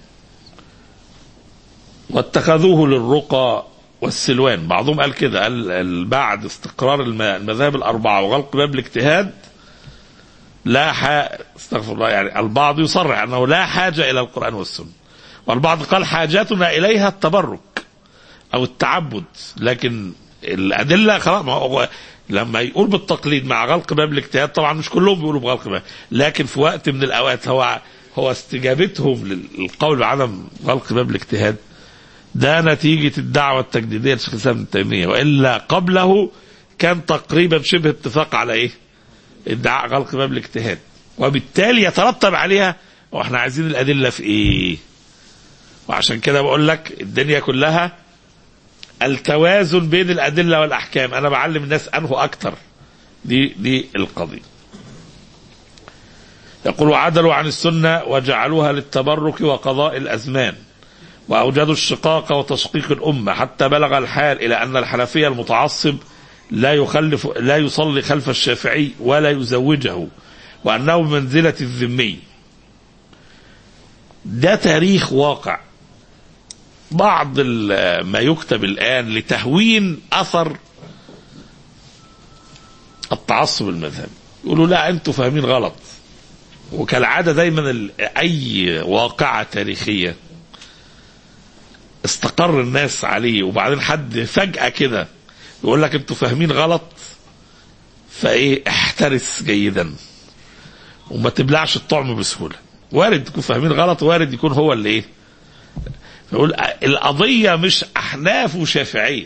واتخذوه للرقى والسلوان بعضهم قال كده قال ال- بعد استقرار الم- المذاهب الأربعة وغلق باب الاجتهاد لا ح... استغفر الله يعني البعض يصرح أنه لا حاجة إلى القرآن والسنة والبعض قال حاجاتنا إليها التبرك أو التعبد لكن الأدلة خلاص ما هو لما يقول بالتقليد مع غلق باب الاجتهاد طبعا مش كلهم بيقولوا بغلق باب لكن في وقت من الأوقات هو هو استجابتهم للقول بعدم غلق باب الاجتهاد ده نتيجة الدعوة التجديدية لشيخ الإسلام ابن تيمية وإلا قبله كان تقريبا شبه اتفاق على إيه؟ ادعاء غلق باب الاجتهاد وبالتالي يترتب عليها واحنا عايزين الأدلة في إيه؟ وعشان كده بقول لك الدنيا كلها التوازن بين الأدلة والأحكام أنا بعلم الناس أنه أكتر دي دي القضية يقول عدلوا عن السنة وجعلوها للتبرك وقضاء الأزمان وأوجدوا الشقاق وتشقيق الأمة حتى بلغ الحال إلى أن الحنفية المتعصب لا يخلف لا يصلي خلف الشافعي ولا يزوجه وأنه بمنزلة الذمي ده تاريخ واقع بعض ال- ما يكتب الآن لتهوين أثر التعصب المذهبي يقولوا لا أنتوا فاهمين غلط وكالعاده دايما ال- اي واقعه تاريخيه استقر الناس عليه وبعدين حد فجاه كده يقول لك انتوا فاهمين غلط فايه احترس جيدا وما تبلعش الطعم بسهوله وارد تكون فاهمين غلط وارد يكون هو اللي ايه يقول القضيه مش احناف وشافعيه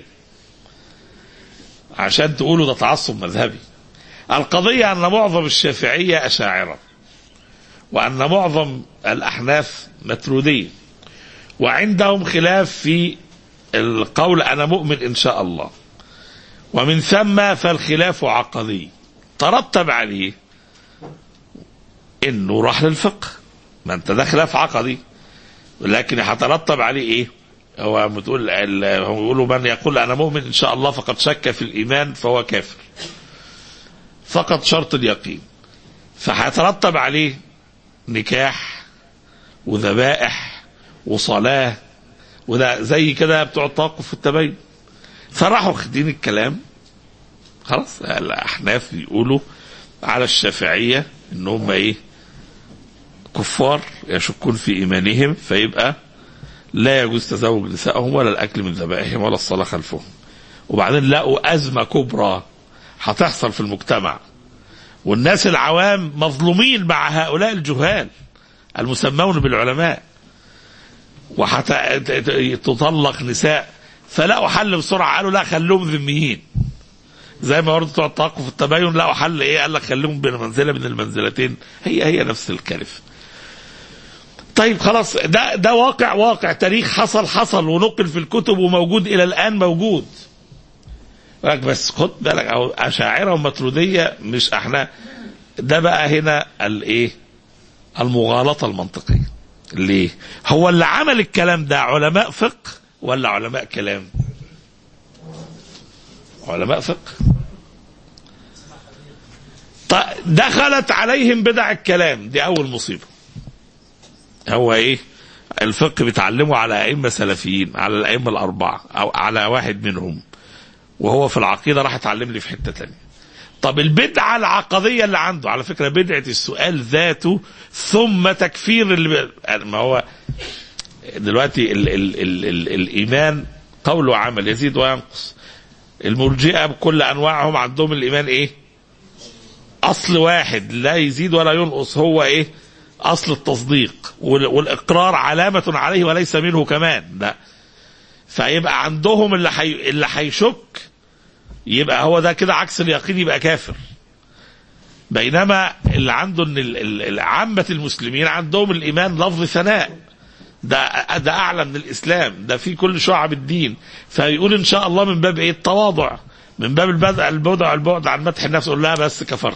عشان تقولوا ده تعصب مذهبي القضيه ان معظم الشافعيه اشاعره وان معظم الاحناف متروديه وعندهم خلاف في القول انا مؤمن ان شاء الله ومن ثم فالخلاف عقدي ترتب عليه انه راح للفقه ما انت ده خلاف عقدي لكن هترتب عليه ايه هو بتقول ال- هم بيقولوا من يقول انا مؤمن ان شاء الله فقد شك في الايمان فهو كافر فقط شرط اليقين فهيترتب عليه نكاح وذبائح وصلاه وده زي كده بتوع التوقف والتبين فراحوا واخدين الكلام خلاص الاحناف بيقولوا على الشافعيه ان هم ايه كفار يشكون في ايمانهم فيبقى لا يجوز تزوج نسائهم ولا الاكل من ذبائحهم ولا الصلاه خلفهم وبعدين لقوا ازمه كبرى هتحصل في المجتمع والناس العوام مظلومين مع هؤلاء الجهال المسمون بالعلماء وهتطلق نساء فلقوا حل بسرعه قالوا لا خلوهم ذميين زي ما برضه بتوع التوقف والتباين لقوا حل ايه قال لك خليهم بين منزله من المنزلتين هي هي نفس الكلف طيب خلاص ده ده واقع واقع تاريخ حصل حصل ونقل في الكتب وموجود الى الان موجود لك بس خد بالك او اشاعره ومتروديه مش احنا ده بقى هنا الايه المغالطه المنطقيه ليه هو اللي عمل الكلام ده علماء فقه ولا علماء كلام علماء فقه ط- دخلت عليهم بدع الكلام دي اول مصيبه هو ايه الفقه بيتعلمه على ائمه سلفيين على الائمه الاربعه او على واحد منهم وهو في العقيده راح اتعلم لي في حته تانية طب البدعه العقديه اللي عنده على فكره بدعه السؤال ذاته ثم تكفير اللي ب... ما هو دلوقتي ال ال ال ال الايمان قول وعمل يزيد وينقص المرجئه بكل انواعهم عندهم الايمان ايه اصل واحد لا يزيد ولا ينقص هو ايه اصل التصديق وال- والاقرار علامه عليه وليس منه كمان ده فيبقى عندهم اللي حي... اللي هيشك يبقى هو ده كده عكس اليقين يبقى كافر بينما اللي عنده ان ال- ال- ال- عامه المسلمين عندهم الايمان لفظ ثناء ده ده اعلى من الاسلام ده في كل شعب الدين فيقول ان شاء الله من باب ايه التواضع من باب البدع البعد البعد عن مدح النفس يقول لها بس كفرت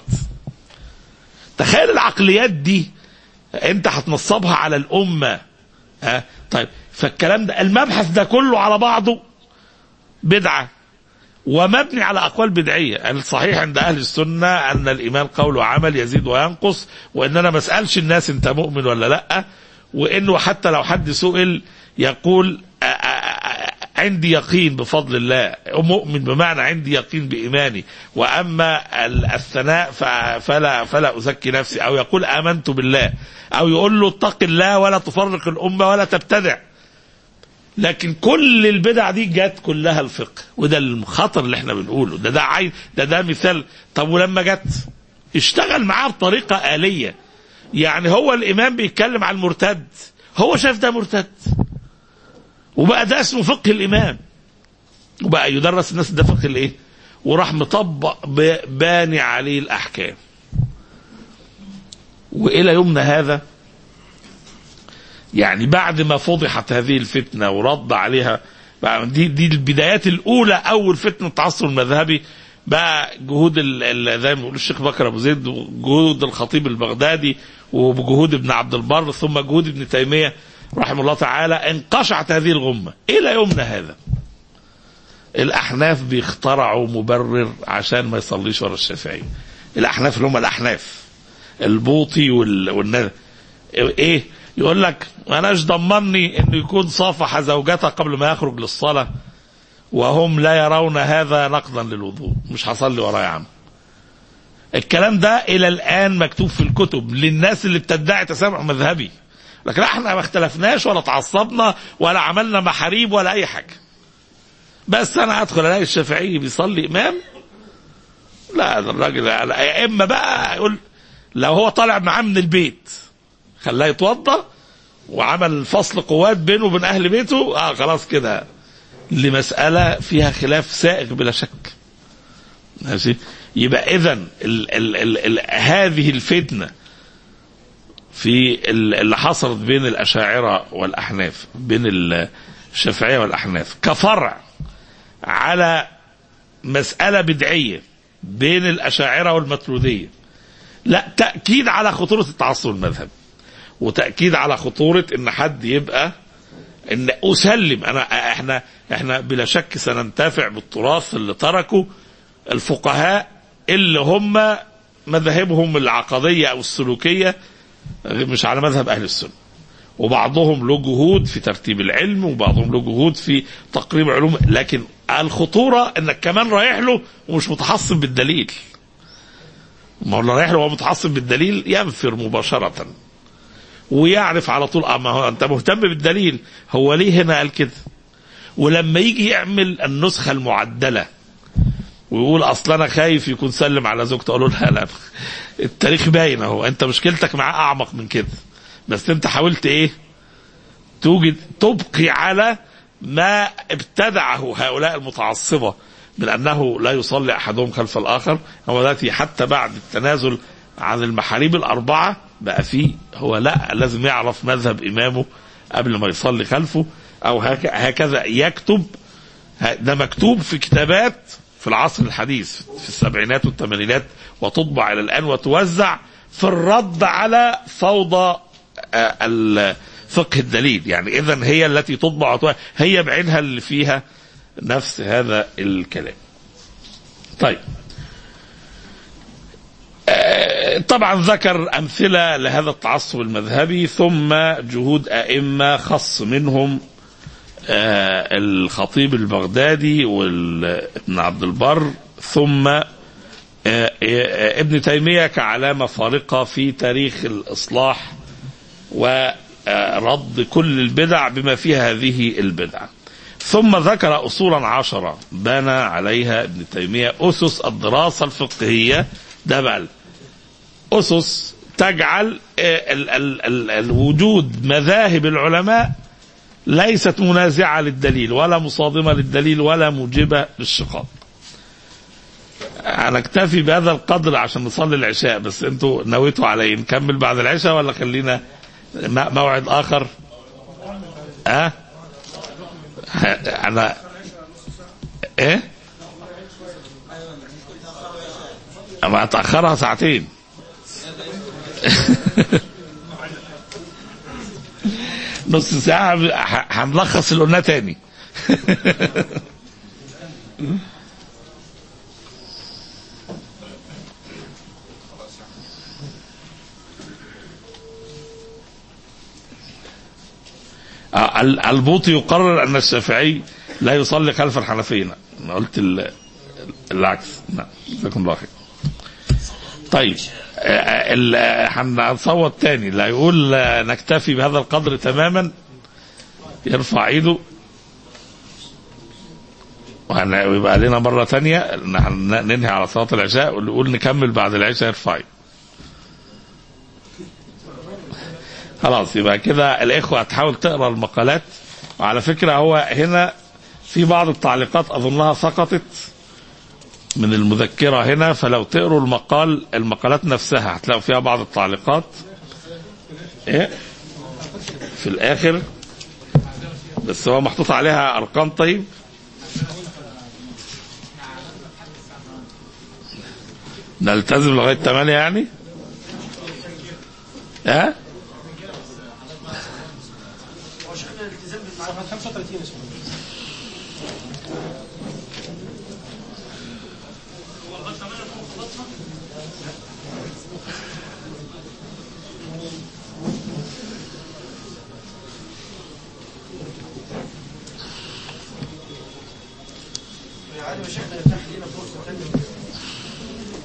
تخيل العقليات دي انت هتنصبها على الامه ها طيب فالكلام ده المبحث ده كله على بعضه بدعه ومبني على اقوال بدعيه الصحيح عند اهل السنه ان الايمان قول وعمل يزيد وينقص وان انا ما اسالش الناس انت مؤمن ولا لا وانه حتى لو حد سئل يقول آ- آ- آ- عندي يقين بفضل الله مؤمن بمعنى عندي يقين بايماني واما ال- الثناء ف- فلا فلا ازكي نفسي او يقول امنت بالله او يقول له اتق الله ولا تفرق الامه ولا تبتدع لكن كل البدع دي جت كلها الفقه وده الخطر اللي احنا بنقوله ده ده عين ده ده مثال طب ولما جت اشتغل معاه بطريقه آلية يعني هو الإمام بيتكلم عن المرتد هو شاف ده مرتد وبقى ده اسمه فقه الإمام وبقى يدرس الناس ده فقه الإيه وراح مطبق ب- باني عليه الأحكام وإلى يومنا هذا يعني بعد ما فضحت هذه الفتنة ورد عليها بقى دي دي البدايات الأولى أول فتنة التعصب المذهبي بقى جهود ال- ال- زي ما بيقول الشيخ بكر أبو زيد وجهود الخطيب البغدادي وجهود ابن عبد البر ثم جهود ابن تيمية رحمه الله تعالى انقشعت هذه الغمة إلى يومنا هذا الأحناف بيخترعوا مبرر عشان ما يصليش ورا الشافعي الأحناف اللي هم الأحناف البوطي وال... والناس ايه يقول لك ماناش ضمني انه يكون صافح زوجته قبل ما يخرج للصلاه وهم لا يرون هذا نقضا للوضوء مش هصلي وراه يا عم الكلام ده الى الان مكتوب في الكتب للناس اللي بتدعي تسامح مذهبي لكن احنا ما اختلفناش ولا تعصبنا ولا عملنا محاريب ولا اي حاجه بس انا ادخل الاقي الشافعي بيصلي امام لا ده الراجل يا اما بقى يقول لو هو طالع معاه من البيت خلاه يتوضا وعمل فصل قوات بينه وبين اهل بيته اه خلاص كده لمساله فيها خلاف سائغ بلا شك ماشي يبقى اذا ال ال ال ال هذه الفتنه في ال- اللي حصلت بين الاشاعره والاحناف بين الشافعيه والاحناف كفرع على مساله بدعيه بين الاشاعره والمتروذيه لا تاكيد على خطوره التعصب المذهبي وتاكيد على خطوره ان حد يبقى ان اسلم انا احنا احنا بلا شك سننتفع بالتراث اللي تركه الفقهاء اللي هم مذاهبهم العقديه او السلوكيه مش على مذهب اهل السنه وبعضهم له جهود في ترتيب العلم وبعضهم له جهود في تقريب علوم لكن الخطوره انك كمان رايح له ومش متحصن بالدليل ما هو اللي رايح له وهو متحصن بالدليل ينفر مباشره ويعرف على طول اه ما هو انت مهتم بالدليل هو ليه هنا قال كده ولما يجي يعمل النسخه المعدله ويقول اصل انا خايف يكون سلم على زوجته اقول له لا لا التاريخ باين اهو انت مشكلتك معاه اعمق من كده بس انت حاولت ايه توجد تبقي على ما ابتدعه هؤلاء المتعصبه من انه لا يصلي احدهم خلف الاخر هو دلوقتي حتى بعد التنازل عن المحاريب الاربعه بقى فيه هو لا لازم يعرف مذهب امامه قبل ما يصلي خلفه او هك- هكذا يكتب ه- ده مكتوب في كتابات في العصر الحديث في السبعينات والثمانينات وتطبع الى الان وتوزع في الرد على فوضى آه، ال- فقه الدليل يعني اذا هي التي تطبع وتوزع هي بعينها اللي فيها نفس هذا الكلام طيب آه، طبعا ذكر امثله لهذا التعصب المذهبي ثم جهود ائمه خص منهم آه، الخطيب البغدادي وابن عبد البر ثم آه، آه، ابن تيميه كعلامه فارقه في تاريخ الاصلاح ورد كل البدع بما فيها هذه البدع ثم ذكر اصولا عشره بنى عليها ابن تيميه اسس الدراسه الفقهيه ده بقى اسس تجعل آه، ال- ال- ال- الوجود مذاهب العلماء ليست منازعة للدليل ولا مصادمة للدليل ولا موجبة للشقاق أنا أكتفي بهذا القدر عشان نصلي العشاء بس أنتوا نويتوا على إيه نكمل بعد العشاء ولا خلينا م- موعد آخر أه؟ ه- أنا إيه أما أتأخرها ساعتين نص ساعة ه- هنلخص اللي قلناه تاني آه، ال- البوطي يقرر أن الشافعي لا يصلي خلف الحنفية نعم. أنا قلت ال- العكس نعم جزاكم الله خير طيب آه، ال- آه، هنصوت تاني لا يقول آه، نكتفي بهذا القدر تماما يرفع ايده وهن- ويبقى لنا مرة تانية إن هن- ننهي على صلاة العشاء واللي يقول نكمل بعد العشاء يرفع ايده خلاص يبقى كده الإخوة هتحاول تقرأ المقالات وعلى فكرة هو هنا في بعض التعليقات أظنها سقطت من المذكرة هنا فلو تقروا المقال المقالات نفسها هتلاقوا فيها بعض التعليقات ايه في الآخر بس هو محطوط عليها أرقام طيب نلتزم لغاية 8 يعني ها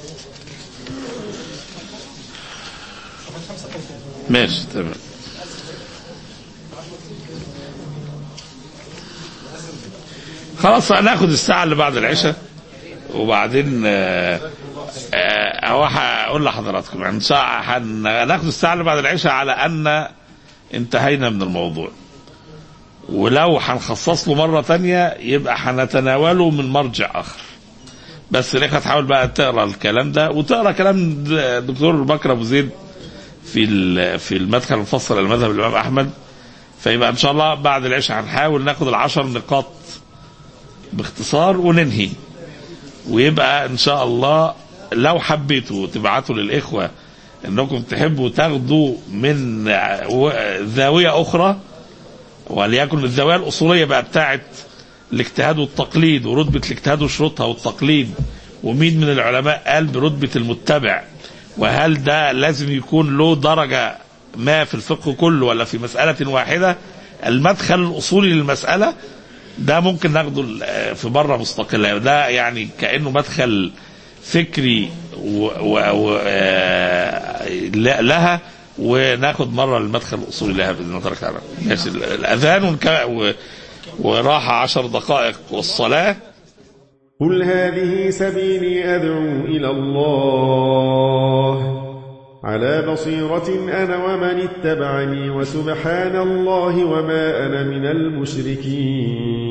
ماشي تمام خلاص هناخد الساعة اللي بعد العشاء وبعدين آه، آه، هو هقول لحضراتكم يعني إن شاء هناخد الساعة اللي بعد العشاء على أن انتهينا من الموضوع ولو هنخصص له مرة تانية يبقى هنتناوله من مرجع آخر بس لك هتحاول بقى تقرا الكلام ده وتقرا كلام دكتور بكر ابو زيد في ال- في المدخل المفصل الى مذهب الامام احمد فيبقى ان شاء الله بعد العشاء هنحاول ناخد العشر نقاط باختصار وننهي ويبقى ان شاء الله لو حبيتوا تبعتوا للاخوه انكم تحبوا تاخدوا من و- زاويه اخرى وليكن الزاويه الاصوليه بقى بتاعت الاجتهاد والتقليد ورتبه الاجتهاد وشروطها والتقليد ومين من العلماء قال برتبه المتبع وهل ده لازم يكون له درجه ما في الفقه كله ولا في مساله واحده المدخل الاصولي للمساله ده ممكن ناخده ال- في بره مستقله ده يعني كانه مدخل فكري و و و آه، ل- لها وناخد مره المدخل الاصولي لها باذن الله تبارك وتعالى ماشي ال- الاذان ونك- و- وراحه عشر دقائق والصلاه قل هذه سبيلي أدعو إلى الله على بصيرة أنا ومن اتبعني وسبحان الله وما أنا من المشركين